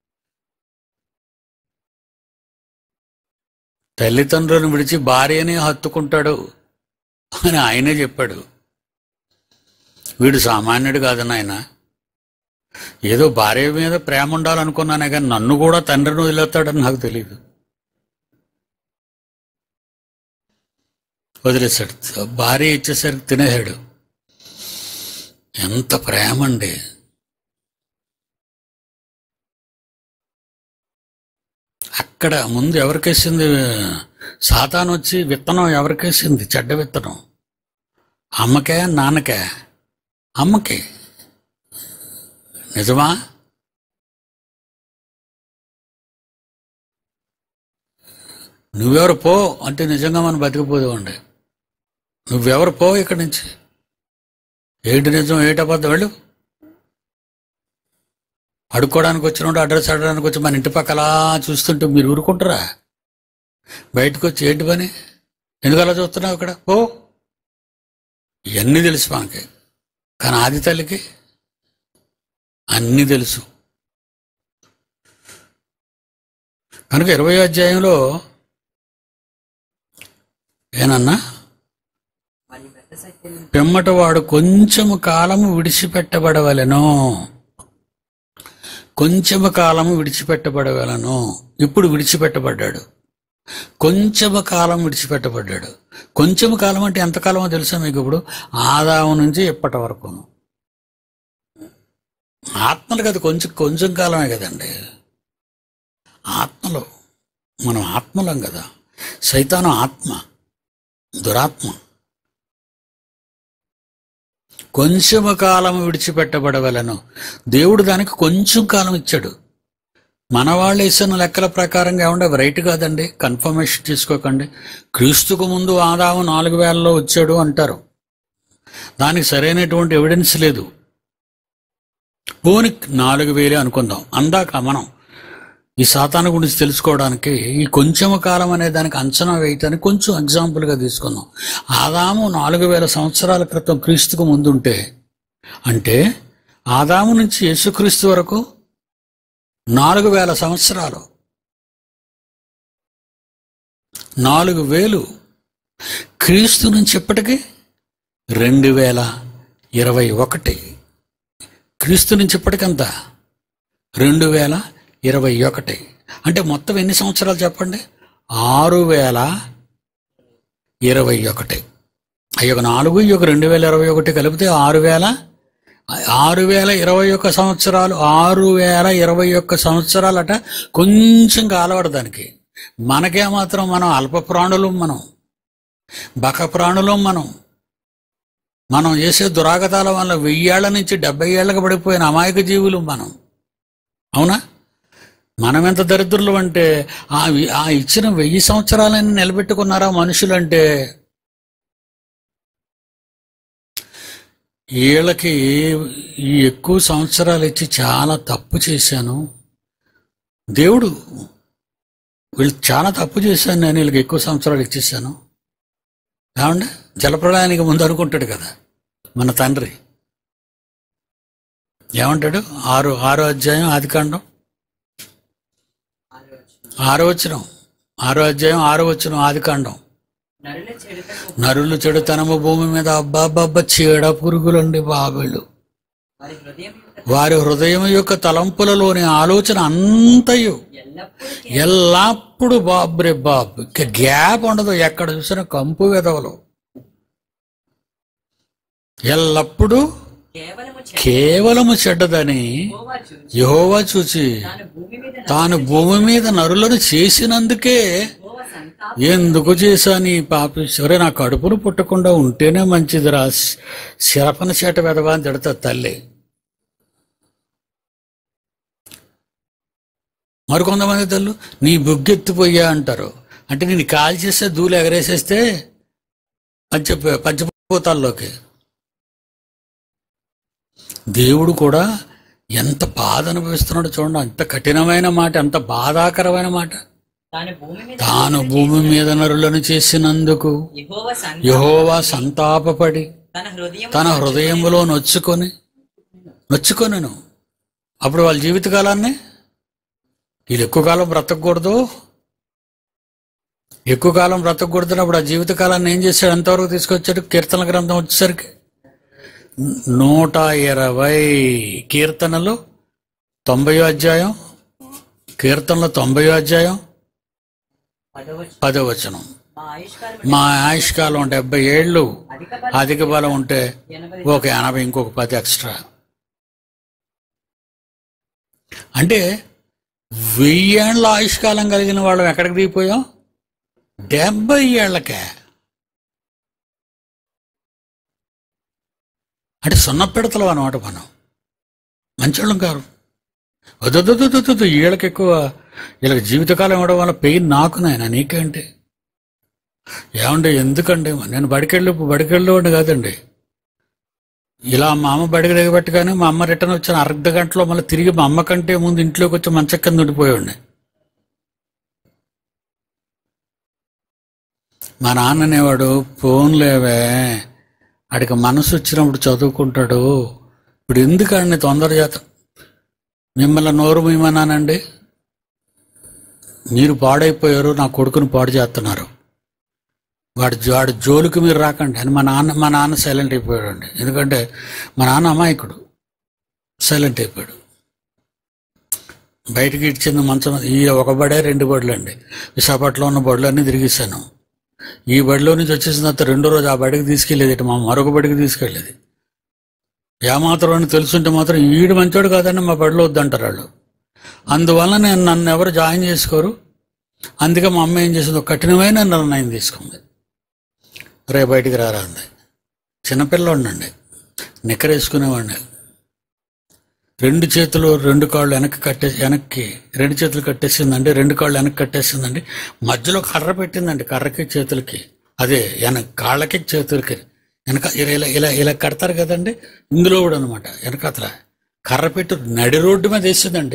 తల్లిదండ్రులను విడిచి భార్యనే హత్తుకుంటాడు అని ఆయనే చెప్పాడు వీడు సామాన్యుడు కాదు నాయన ఏదో భార్య మీద ప్రేమ ఉండాలనుకున్నానే కానీ నన్ను కూడా తండ్రిని వదిలేస్తాడని నాకు తెలియదు వదిలేశాడు భార్య ఇచ్చేసరికి తినేశాడు ఎంత ప్రేమ అండి అక్కడ ముందు ఎవరికేసింది సాతాను వచ్చి విత్తనం ఎవరికేసింది చెడ్డ విత్తనం అమ్మకే నాన్నకే అమ్మకి నిజమా నువ్వెవరు పో అంటే నిజంగా మనం బతికిపోదామండి నువ్వెవరు పో ఇక్కడి నుంచి ఏంటి నిజం ఏంటి అబద్ధం వెళ్ళు అడుక్కోవడానికి వచ్చినోడు అడ్రస్ అడగడానికి వచ్చి మన ఇంటి పక్క అలా చూస్తుంటే మీరు ఊరుకుంటారా బయటకు వచ్చి ఏంటి పని ఎందుకు అలా చూస్తున్నావు ఇక్కడ పో ఇవన్నీ తెలుసు మనకి కానీ ఆది తల్లికి అన్నీ తెలుసు కనుక ఇరవై అధ్యాయంలో ఏనన్నా పిమ్మట వాడు కొంచెము కాలము విడిచిపెట్టబడవలెను కొంచెము కాలము విడిచిపెట్టబడవలను ఇప్పుడు విడిచిపెట్టబడ్డాడు కొంచెము కాలం విడిచిపెట్టబడ్డాడు కొంచెము కాలం అంటే ఎంతకాలమో తెలుసా మీకు ఇప్పుడు ఆదాము నుంచి ఇప్పటి వరకు ఆత్మలు కదా కొంచెం కొంచెం కాలమే కదండి ఆత్మలో మనం ఆత్మలం కదా సైతాను ఆత్మ దురాత్మ కొంచెము కాలం విడిచిపెట్టబడవలను దేవుడు దానికి కొంచెం కాలం ఇచ్చాడు మన వాళ్ళు వేసిన లెక్కల ప్రకారంగా ఏమంటే అవి రైట్ కాదండి కన్ఫర్మేషన్ తీసుకోకండి క్రీస్తుకు ముందు ఆదాము నాలుగు వేలలో వచ్చాడు అంటారు దానికి సరైనటువంటి ఎవిడెన్స్ లేదు పోని నాలుగు వేలే అనుకుందాం అందాక మనం ఈ సాతాను గురించి తెలుసుకోవడానికి ఈ కొంచెము కాలం అనే దానికి అంచనా వేయటానికి కొంచెం ఎగ్జాంపుల్గా తీసుకుందాం ఆదాము నాలుగు వేల సంవత్సరాల క్రితం క్రీస్తుకు ముందుంటే అంటే ఆదాము నుంచి యేసుక్రీస్తు వరకు నాలుగు వేల సంవత్సరాలు నాలుగు వేలు క్రీస్తు నుంచి ఇప్పటికీ రెండు వేల ఇరవై ఒకటి క్రీస్తు నుంచి ఇప్పటికంత రెండు వేల ఇరవై ఒకటి అంటే మొత్తం ఎన్ని సంవత్సరాలు చెప్పండి ఆరు వేల ఇరవై ఒకటి ఈ యొక్క నాలుగు ఈ యొక్క రెండు వేల ఇరవై ఒకటి కలిపితే ఆరు వేల ఆరు వేల ఇరవై ఒక్క సంవత్సరాలు ఆరు వేల ఇరవై ఒక్క సంవత్సరాలట కొంచెం కాలవడు దానికి మనకేమాత్రం మనం అల్ప ప్రాణులం మనం బక ప్రాణులం మనం మనం చేసే దురాగతాల వల్ల వెయ్యేళ్ల నుంచి డెబ్బై ఏళ్ళకి పడిపోయిన అమాయక జీవులు మనం అవునా మనం ఎంత దరిద్రులు అంటే ఆ వి- ఆ ఇచ్చిన వెయ్యి సంవత్సరాలని నిలబెట్టుకున్నారా మనుషులంటే వీళ్ళకి ఈ ఎక్కువ సంవత్సరాలు ఇచ్చి చాలా తప్పు చేశాను దేవుడు వీళ్ళు చాలా తప్పు చేశాను నేను వీళ్ళకి ఎక్కువ సంవత్సరాలు ఇచ్చేసాను ఏమండి జలప్రళయానికి ముందు అనుకుంటాడు కదా మన తండ్రి ఏమంటాడు ఆరు ఆరో అధ్యాయం ఆదికాండం ఆరో వచనం ఆరో అధ్యాయం ఆరో వచనం ఆదికాండం నరుల చెడుతకు నరులు చెడుతనము భూమి మీద అబ్బాబ్బబ్బ చీడ పురుగులండి బాబుళ్ళు వారి హృదయం యొక్క వారి హృదయం యొక్క తలంపులలోని ఆలోచన అంతయు ఎల్లప్పుడూ ఎల్లప్పుడు బాబ్రే బాబ్ ఇక గ్యాప్ ఉండదు ఎక్కడ చూసినా కంపు వెదవలు ఎల్లప్పుడూ కేవలము కేవలము చెడ్డదని చెడ్డోవా చూచి యెహోవా చూచి తాను భూమి మీద తాను భూమి మీద నరులను చేసినందుకే నరువ సంతాప ఎందుకు చేశాను ఈ పాపేశ్వరే నా కడుపును పుట్టకుండా ఉంటేనే మంచిదిరా శరపన చేట వెదవా అని తిడతా తల్లి మరికొంతమంది తల్లు నీ బుగ్గెత్తిపోయా అంటారు అంటే నేను కాల్ చేస్తే దూలు ఎగరేసేస్తే పంచ పంచభూతాల్లోకి దేవుడు కూడా ఎంత బాధ అనుభవిస్తున్నాడో చూడండి అంత కఠినమైన మాట ఎంత బాధాకరమైన మాట తాను భూమి మీద తాను భూమి మీద నరులను చేసినందుకు యెహోవ సంతాప యహోవా సంతాపపడి తన హృదయం తన హృదయంలో నొచ్చుకొని నొచ్చుకొనెను అప్పుడు వాళ్ళ జీవితకాలాన్ని వీళ్ళు ఎక్కువ కాలం బ్రతకూడదు ఎక్కువ కాలం బ్రతకూడదునప్పుడు ఆ జీవితకాలాన్ని ఏం చేశాడు ఎంతవరకు తీసుకొచ్చాడు కీర్తన గ్రంథం వచ్చేసరికి నూట ఇరవై కీర్తనలు తొంభై అధ్యాయం కీర్తనలు తొంభై అధ్యాయం పదవచ్చు పదో వచనం మా ఆయుష్కాలం మా ఆయుష్కాలం డెబ్బై ఏళ్ళు అధిక బలం అధిక బలం ఉంటే ఎనభై ఒక ఎనభై ఇంకొక పది ఎక్స్ట్రా అంటే వెయ్యేళ్ళ ఆయుష్కాలం కలిగిన వాళ్ళం ఎక్కడికి దిగిపోయాం డెబ్బై ఏళ్ళకే అంటే సున్న పెడతలు అనమాట మనం మంచోళ్ళం కాదు వద్దొద్దు వీళ్ళకి ఎక్కువ వీళ్ళకి జీవితకాలం ఇవ్వడం వల్ల పెయిన్ నాకు నాయన నీకేంటి ఏమండి ఎందుకండి నేను బడికెళ్ళి బడికెళ్ళేవాడిని కాదండి ఇలా మా అమ్మ బడికి దిగబెట్టగానే మా అమ్మ రిటర్న్ వచ్చిన అర్ధ గంటలో మళ్ళీ తిరిగి మా అమ్మ కంటే ముందు ఇంట్లోకి వచ్చి మంచం కింద ఉండిపోయాడిని మా నాన్న అనేవాడు ఫోన్ లేవే ఆడికి మనసు వచ్చినప్పుడు చదువుకుంటాడు ఇప్పుడు ఎందుకండి తొందర చేత మిమ్మల్ని నోరు మీమన్నానండి మీరు పాడైపోయారు నా కొడుకుని పాడు చేస్తున్నారు వాడి జో- వాడి జోలికి మీరు రాకండి అని మా నాన్న మా నాన్న సైలెంట్ అయిపోయాడు అండి ఎందుకంటే మా నాన్న అమాయకుడు సైలెంట్ అయిపోయాడు బయటికి ఇచ్చింది మంచం ఈ ఒక బడే రెండు బడులు అండి విశాఖపట్నంలో ఉన్న బడులన్నీ తిరిగిస్తాను ఈ బడిలో నుంచి వచ్చేసిన తర్వాత రెండో రోజు ఆ బడికి తీసుకెళ్ళేది ఇటు మా మరొక బడికి తీసుకెళ్ళేది ఏమాత్రం అని తెలుసుంటే మాత్రం ఈడు మంచోడు కాదని మా బడిలో వద్దంటారు వాళ్ళు అందువల్ల నేను నన్ను ఎవరు జాయిన్ చేసుకోరు అందుకే మా అమ్మ ఏం చేసింది ఒక కఠినమైన నిర్ణయం తీసుకుంది రే బయటికి రారా అంది చిన్నపిల్లోడినండి నిక్కరేసుకునేవాడిని రెండు చేతులు రెండు కాళ్ళు వెనక్కి కట్టే వెనక్కి రెండు చేతులు కట్టేసిందండి రెండు కాళ్ళు వెనక్కి కట్టేసిందండి మధ్యలో కర్ర పెట్టిందండి కర్రకి చేతులకి అదే వెనక కాళ్ళకి చేతులకి వెనక ఇలా ఇలా ఇలా ఇలా కడతారు కదండి ఇందులో కూడా అనమాట వెనకాతల కర్ర పెట్టి నడి రోడ్డు మీద వేసిందండి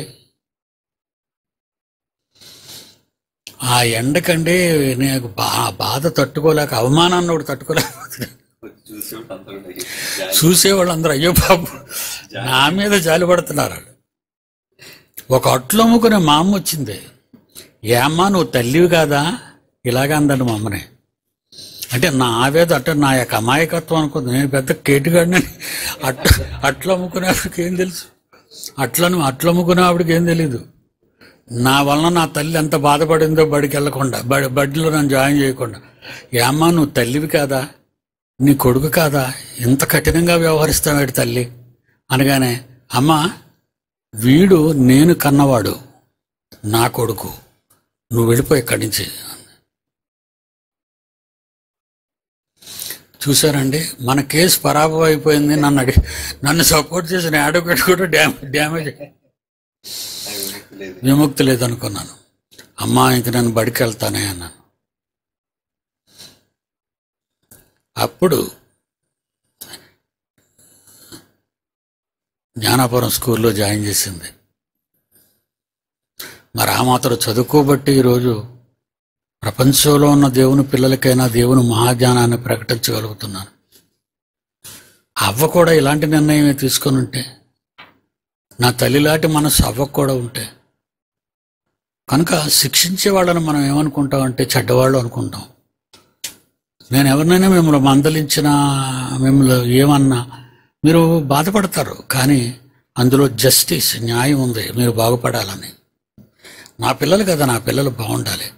ఆ ఎండకండి నాకు బా బాధ తట్టుకోలేక అవమానాన్ని కూడా తట్టుకోలేకపోతున్నాను చూసే వాళ్ళందరూ అయ్యో బాబు నా మీద జాలి పడుతున్నారు వాళ్ళు. ఒక అట్లు అమ్ముకునే మా అమ్మ వచ్చింది ఏమ్మా నువ్వు తల్లివి కాదా ఇలాగ అందండి మా అమ్మని అంటే నా ఆవేద అంటే నా యొక్క అమాయకత్వం అనుకుంది నేను పెద్ద కేటుగాడిని అట్ట అట్లు అమ్ముకునేవాడికి ఏం తెలుసు అట్లను అట్లు అమ్ముకునేవాడికి ఏం తెలీదు నా వలన నా తల్లి ఎంత బాధపడిందో బడికి వెళ్ళకుండా బడి బడిలో నన్ను జాయిన్ చేయకుండా ఏమ్మా నువ్వు తల్లివి కాదా నీ కొడుకు కాదా ఇంత కఠినంగా వ్యవహరిస్తావేడు తల్లి అనగానే అమ్మా వీడు నేను కన్నవాడు నా కొడుకు నువ్వు వెళ్ళిపోయి ఇక్కడి నుంచి చూసారండి మన కేసు పరాభవం అయిపోయింది నన్ను అడిగి నన్ను సపోర్ట్ చేసిన అడ్వకేట్ కూడా డ్యామేజ్ డ్యామేజ్ విముక్తి లేదనుకున్నాను అమ్మా ఇంక నేను బడికి వెళ్తానే అన్నాను అప్పుడు జ్ఞానాపురం స్కూల్లో జాయిన్ చేసింది మరి ఆ మాత్రం చదువుకోబట్టి ఈరోజు ప్రపంచంలో ఉన్న దేవుని పిల్లలకైనా దేవుని మహాజ్ఞానాన్ని ప్రకటించగలుగుతున్నాను అవ్వ కూడా ఇలాంటి నిర్ణయమే తీసుకొని ఉంటే నా తల్లిలాంటి మనసు అవ్వకు కూడా ఉంటే కనుక శిక్షించే వాళ్ళని మనం ఏమనుకుంటాం అంటే చెడ్డవాళ్ళు అనుకుంటాం నేను ఎవరినైనా మిమ్మల్ని మందలించినా మిమ్మల్ని ఏమన్నా మీరు బాధపడతారు కానీ అందులో జస్టిస్ న్యాయం ఉంది మీరు బాగుపడాలని నా పిల్లలు కదా నా పిల్లలు బాగుండాలి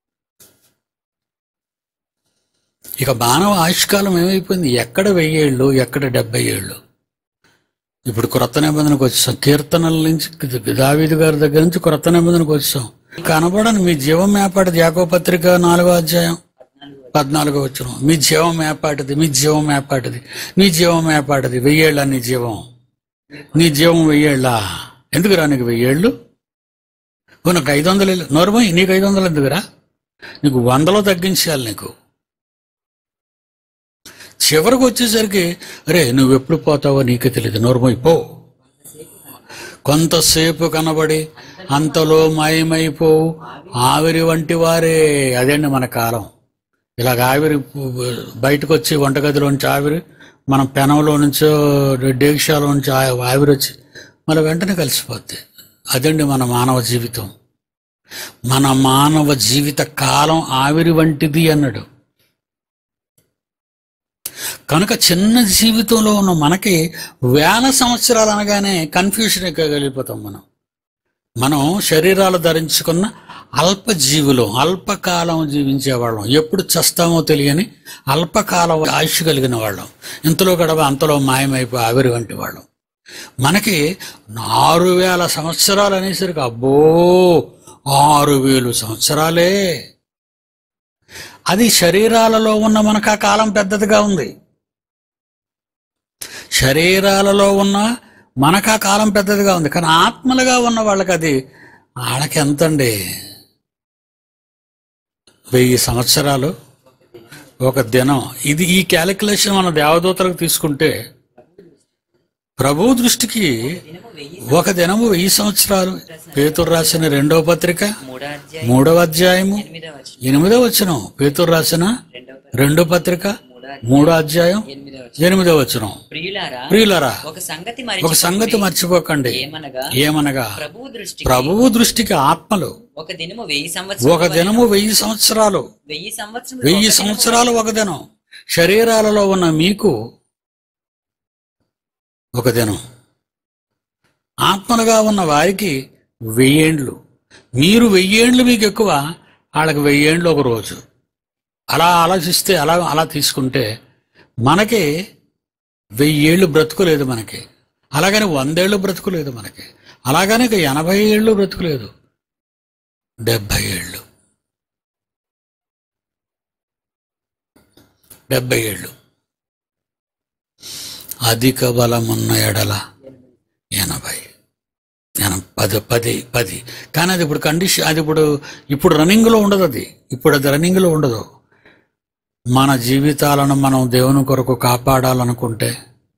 ఇక మానవ ఆయుష్కాలం ఏమైపోయింది ఎక్కడ వెయ్యేళ్ళు ఎక్కడ డెబ్బై ఏళ్ళు ఇప్పుడు క్రొత్త నిబంధనకు వచ్చాం కీర్తనల నుంచి దావీదు గారి దగ్గర నుంచి క్రొత్త నిబంధనకు వచ్చాం కనబడని మీ జీవం మేపాటిది యాకో పత్రిక నాలుగో అధ్యాయం పద్నాలుగో వచ్చిన మీ జీవం మేపాటిది మీ జీవం మేపాటిది నీ జీవం మేపాటిది వెయ్యేళ్ళ నీ జీవం నీ జీవం వెయ్యేళ్ళ ఎందుకురా నీకు వెయ్యేళ్ళు ఓ నాకు ఐదు వందలు నోరుమోయ్ నీకు ఐదు వందలు ఎందుకురా నీకు వందలో తగ్గించాలి నీకు చివరికి వచ్చేసరికి రే నువ్వు ఎప్పుడు పోతావో నీకే తెలియదు నోరుమోయ్ పో కొంతసేపు కనబడి అంతలో మాయమైపోవు ఆవిరి వంటి వారే అదండి మన కాలం ఇలాగ ఆవిరి బయటకు వచ్చి వంటగదిలోంచి ఆవిరి మన పెనంలో నుంచో డేక్షాలో నుంచి ఆ- ఆవిరి వచ్చి మళ్ళీ వెంటనే కలిసిపోద్ది అదండి మన మానవ జీవితం మన మానవ జీవిత కాలం ఆవిరి వంటిది అన్నాడు కనుక చిన్న జీవితంలో ఉన్న మనకి వేల సంవత్సరాలు అనగానే కన్ఫ్యూషన్ వెళ్ళిపోతాం మనం మనం శరీరాలు ధరించుకున్న అల్ప జీవులు అల్పకాలం జీవించేవాళ్ళం ఎప్పుడు చస్తామో తెలియని అల్పకాలం ఆయుష్ కలిగిన వాళ్ళం ఇంతలో గడవ అంతలో మాయమైపోయి ఆవిరి వంటి వాళ్ళం మనకి ఆరు వేల సంవత్సరాలు అనేసరికి అబ్బో ఆరు వేలు సంవత్సరాలే అది శరీరాలలో ఉన్న మనకు ఆ కాలం పెద్దదిగా ఉంది శరీరాలలో ఉన్న మనకు ఆ కాలం పెద్దదిగా ఉంది కానీ ఆత్మలుగా ఉన్న వాళ్ళకి అది వాళ్ళకి ఎంతండి వెయ్యి సంవత్సరాలు ఒక దినం ఇది ఈ క్యాలిక్యులేషన్ మన దేవదూతలకు తీసుకుంటే ప్రభు దృష్టికి దినము వెయ్యి ఒక దినము వెయ్యి సంవత్సరాలు పేతురు రాసిన రెండవ పత్రిక మూడో అధ్యాయం మూడవ అధ్యాయము ఎనిమిదో వచ్చిన ఎనిమిదవ వచనం పేతురు రాసిన రెండో రెండో పత్రిక మూడో మూడో అధ్యాయం ఎనిమిదో వచ్చిన ఎనిమిదవ వచనం ప్రియులారా ప్రియులరా ఒక సంగతి ఒక సంగతి మర్చిపోకండి ఏమనగా ఏమనగా ప్రభువు దృష్టి ప్రభువు దృష్టికి ఆత్మలు ఒక దినము వెయ్యి సంవత్సరం ఒక దినము వెయ్యి సంవత్సరాలు వెయ్యి సంవత్సరం వెయ్యి సంవత్సరాలు ఒక దినం శరీరాలలో ఉన్న మీకు ఒక దినం ఆత్మలుగా ఉన్న వారికి వెయ్యేండ్లు మీరు వెయ్యేండ్లు మీకు ఎక్కువ వాళ్ళకి వెయ్యేండ్లు ఒక రోజు అలా ఆలోచిస్తే అలా అలా తీసుకుంటే మనకి వెయ్యేళ్ళు బ్రతుకులేదు మనకి అలాగని వందేళ్ళు బ్రతుకులేదు మనకి అలాగని ఇక ఎనభై ఏళ్ళు బ్రతుకులేదు డెబ్భై ఏళ్ళు డెబ్బై ఏళ్ళు అధిక బలమున్న ఎడల ఎనభై ఎన- పది పది పది కానీ అది ఇప్పుడు కండిషన్ అది ఇప్పుడు ఇప్పుడు రన్నింగ్లో ఉండదు అది ఇప్పుడు అది రన్నింగ్లో ఉండదు మన జీవితాలను మనం దేవుని కొరకు కాపాడాలనుకుంటే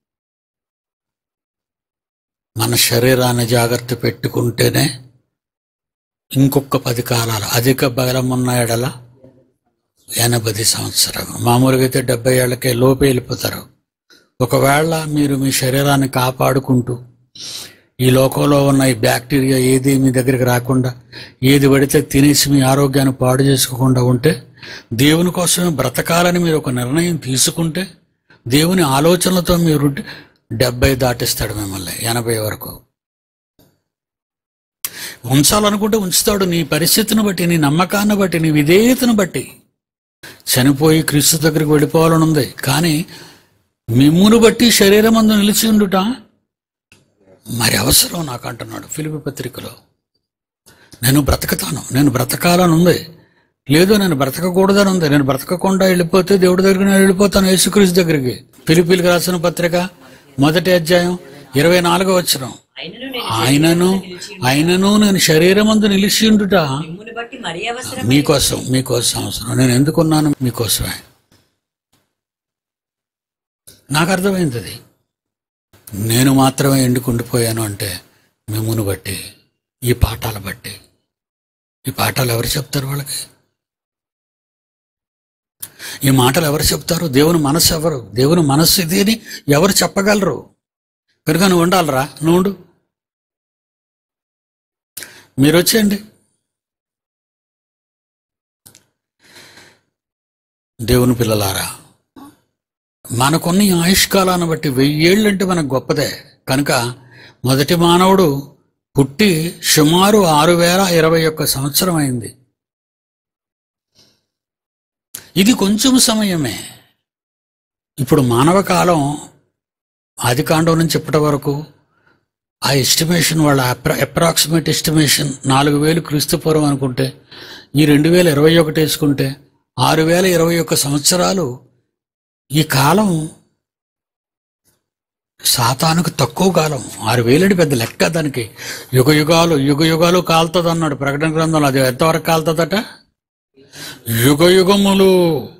మన శరీరాన్ని జాగ్రత్త పెట్టుకుంటేనే ఇంకొక పది కాలాలు అధిక బలమున్న ఎడల ఎనభై సంవత్సరం మామూలుగా అయితే డెబ్బై ఏళ్ళకే లోపే వెళ్ళిపోతారు ఒకవేళ మీరు మీ శరీరాన్ని కాపాడుకుంటూ ఈ లోకంలో ఉన్న ఈ బ్యాక్టీరియా ఏది మీ దగ్గరికి రాకుండా ఏది పడితే తినేసి మీ ఆరోగ్యాన్ని పాడు చేసుకోకుండా ఉంటే దేవుని కోసమే బ్రతకాలని మీరు ఒక నిర్ణయం తీసుకుంటే దేవుని ఆలోచనలతో మీరు డెబ్బై దాటిస్తాడు మిమ్మల్ని ఎనభై వరకు ఉంచాలనుకుంటే ఉంచుతాడు నీ పరిస్థితిని బట్టి నీ నమ్మకాన్ని బట్టి నీ విధేయతను బట్టి చనిపోయి క్రీస్తు దగ్గరికి వెళ్ళిపోవాలని ఉంది కానీ మిమ్మును బట్టి శరీరం అందు నిలిచి ఉండుట మరి అవసరం నాకు అంటున్నాడు ఫిలిపి పత్రికలో నేను బ్రతకతాను నేను బ్రతకాలని ఉంది లేదు నేను బ్రతకకూడదని ఉంది నేను బ్రతకకుండా వెళ్ళిపోతే దేవుడి దగ్గరికి నేను వెళ్ళిపోతాను యేసుక్రీస్తు దగ్గరికి ఫిలిపీలకు రాసిన పత్రిక మొదటి అధ్యాయం ఇరవై నాలుగో వచ్చిన అయినను నేను ఆయనను ఆయనను నేను శరీరమందు నిలిచి ఉండుట మిమ్ముని బట్టి మరీ అవసరం మీకోసం మీకోసం అవసరం నేను ఎందుకున్నాను మీకోసమే నాకు అర్థమైంది అది నేను మాత్రమే ఎండుకుండిపోయాను అంటే మిమ్మును బట్టి ఈ పాఠాలు బట్టి ఈ పాఠాలు ఎవరు చెప్తారు వాళ్ళకి ఈ మాటలు ఎవరు చెప్తారు దేవుని మనస్సు ఎవరు దేవుని మనస్సు ఇది అని ఎవరు చెప్పగలరు కనుక నువ్వు ఉండాలరా నువ్వు ఉండు. మీరు వచ్చేయండి దేవుని పిల్లలారా మనకున్న ఈ ఆయుష్కాలాన్ని బట్టి వెయ్యేళ్ళు అంటే మనకు గొప్పదే కనుక మొదటి మానవుడు పుట్టి సుమారు ఆరు వేల ఇరవై ఒక్క సంవత్సరం అయింది ఇది కొంచెం సమయమే ఇప్పుడు మానవ కాలం ఆది కాండం నుంచి ఇప్పటి వరకు ఆ ఎస్టిమేషన్ వాళ్ళ అప్రాక్సిమేట్ ఎస్టిమేషన్ నాలుగు వేలు క్రీస్తు పూర్వం అనుకుంటే ఈ రెండు వేల ఇరవై ఒకటి వేసుకుంటే ఆరు వేల ఇరవై ఒక్క సంవత్సరాలు ఈ కాలం సాతానుకు తక్కువ కాలం ఆరు వేలడి పెద్ద లెక్క దానికి యుగ యుగాలు యుగ యుగాలు కాలుతుంది అన్నాడు ప్రకటన గ్రంథంలో అది ఎంతవరకు కాలుతుందట యుగ యుగములు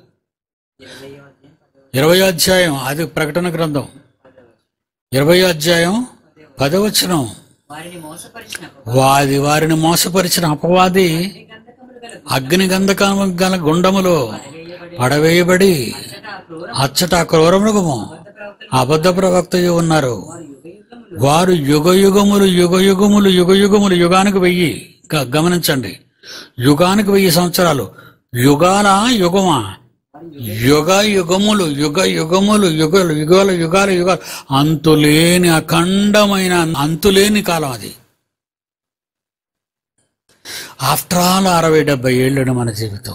ఇరవై అధ్యాయం అది ప్రకటన గ్రంథం ఇరవై అధ్యాయం పదవచనం వారిని మోసపరిచిన వాది వారిని మోసపరిచిన అపవాది గంధకములు గల అగ్ని గంధకము గల గుండములో పడవేయబడి అంతటా ఆ క్రూర అచ్చట ఆ క్రూర మృగము ప్రవక్తలు అబద్ధ ప్రవక్తయు ఉన్నారు వారు యుగ యుగములు వారు యుగ యుగములు యుగ యుగములు యుగ యుగములు యుగానికి వెయ్యి గ- గమనించండి యుగానికి వెయ్యి సంవత్సరాలు యుగాల యుగమా యుగ యుగములు యుగ యుగములు యుగలు యుగాలు యుగాలు యుగాలు అంతులేని అఖండమైన అంతులేని కాలం అది ఆఫ్టర్ ఆల్ అరవై డెబ్బై ఏళ్ళు మన జీవితం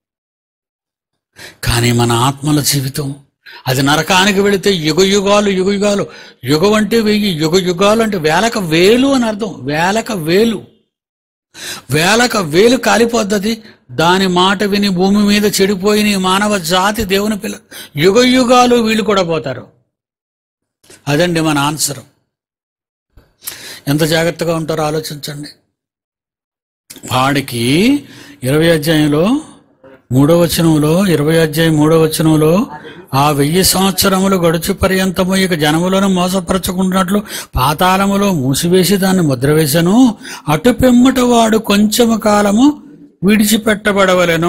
కానీ మన ఆత్మల జీవితం అది నరకానికి వెళితే యుగ యుగాలు యుగ యుగాలు యుగం అంటే వెయ్యి యుగ యుగాలు అంటే వేలక వేలు అని అర్థం వేలక వేలు వేలక వేలు కాలిపోద్దది దాని మాట విని భూమి మీద చెడిపోయిన ఈ మానవ జాతి దేవుని పిల్ల యుగ యుగాలు వీళ్ళు కూడా పోతారు అదండి మన ఆన్సర్ ఎంత జాగ్రత్తగా ఉంటారో ఆలోచించండి వాడికి ఇరవై అధ్యాయంలో మూడో వచనంలో ఇరవై అధ్యాయం మూడో వచనంలో ఆ వెయ్యి సంవత్సరములు గడుచు పర్యంతము ఇక జనములను మోసపరచుకుంటున్నట్లు పాతాళములో మూసివేసి దాన్ని ముద్ర వేసెను అటు పిమ్మట వాడు కొంచెము కాలము విడిచిపెట్టబడవలెను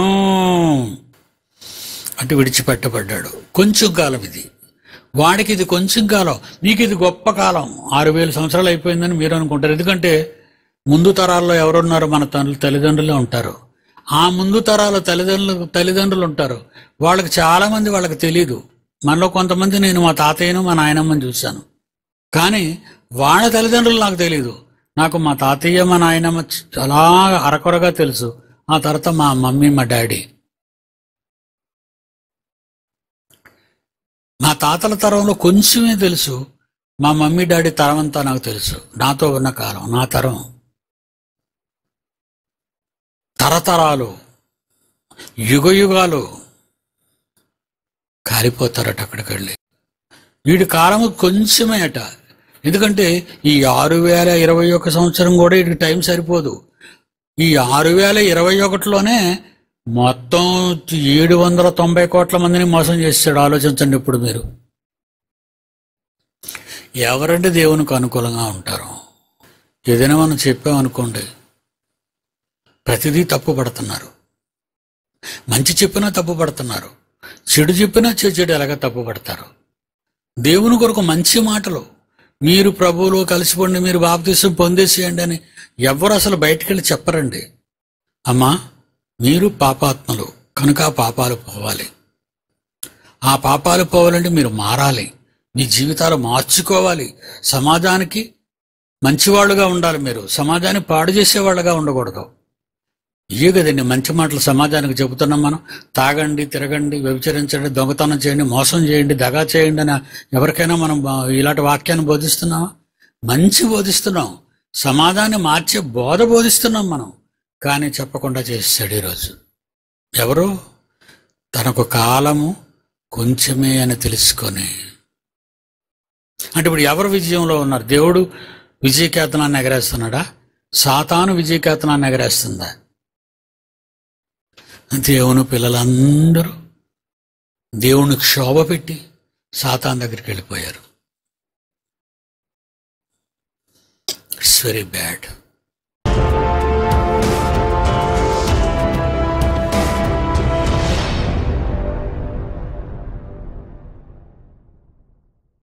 అటు విడిచిపెట్టబడ్డాడు కొంచెం కాలం ఇది వాడికి ఇది కొంచెం కాలం మీకు ఇది గొప్ప కాలం ఆరు వేల సంవత్సరాలు అయిపోయిందని మీరు అనుకుంటారు ఎందుకంటే ముందు తరాల్లో ఎవరున్నారు మన తల్లి తల్లిదండ్రులే ఉంటారు ఆ ముందు తరాల తల్లిదండ్రులు తల్లిదండ్రులు ఉంటారు వాళ్ళకి చాలా మంది వాళ్ళకి తెలియదు మనలో కొంతమంది నేను మా తాతయ్యను మా నాయనమ్మని చూశాను కానీ వాళ్ళ తల్లిదండ్రులు నాకు తెలియదు నాకు మా తాతయ్య మా నాయనమ్మ చాలా అరకొరగా తెలుసు ఆ తర్వాత మా మమ్మీ మా డాడీ మా తాతల తరంలో కొంచెమే తెలుసు మా మమ్మీ డాడీ తరం అంతా నాకు తెలుసు నాతో ఉన్న కాలం నా తరం తరతరాలు యుగ యుగాలు కాలిపోతారట అక్కడికి వెళ్ళి వీడి కాలము కొంచెమే అట ఎందుకంటే ఈ ఆరు వేల ఇరవై ఒక సంవత్సరం కూడా వీడికి టైం సరిపోదు ఈ ఆరు వేల ఇరవై ఒకటిలోనే మొత్తం ఏడు వందల తొంభై కోట్ల మందిని మోసం చేస్తాడు ఆలోచించండి ఇప్పుడు మీరు ఎవరంటే దేవునికి అనుకూలంగా ఉంటారు ఏదైనా మనం చెప్పామనుకోండి ప్రతిదీ తప్పు పడుతున్నారు మంచి చెప్పినా తప్పు పడుతున్నారు చెడు చెప్పినా చెడు చెడు ఎలాగ తప్పు పడతారు దేవుని కొరకు మంచి మాటలు మీరు ప్రభువులో కలిసిపోండి మీరు బాప్తీసం పొందేసేయండి అని ఎవరు అసలు బయటికి వెళ్ళి చెప్పరండి అమ్మా మీరు పాపాత్మలు కనుక ఆ పాపాలు పోవాలి ఆ పాపాలు పోవాలంటే మీరు మారాలి మీ జీవితాలు మార్చుకోవాలి సమాజానికి మంచివాళ్ళుగా ఉండాలి మీరు సమాజాన్ని పాడు చేసేవాళ్ళుగా ఉండకూడదు ఇయే కదండి మంచి మాటలు సమాజానికి చెబుతున్నాం మనం తాగండి తిరగండి వ్యభిచరించండి దొంగతనం చేయండి మోసం చేయండి దగా చేయండి అని ఎవరికైనా మనం బా- ఇలాంటి వాక్యాన్ని బోధిస్తున్నామా మంచి బోధిస్తున్నాం సమాజాన్ని మార్చే బోధ బోధిస్తున్నాం మనం కానీ చెప్పకుండా చేస్తాడు ఈరోజు ఎవరు తనకు కాలము కొంచెమే అని తెలుసుకొని అంటే ఇప్పుడు ఎవరు విజయంలో ఉన్నారు దేవుడు విజయకేతనాన్ని ఎగరేస్తున్నాడా సాతాను విజయకేతనాన్ని ఎగరేస్తుందా దేవుని పిల్లలందరూ దేవుని క్షోభ పెట్టి సాతాన్ దగ్గరికి వెళ్ళిపోయారు ఇట్స్ వెరీ బ్యాడ్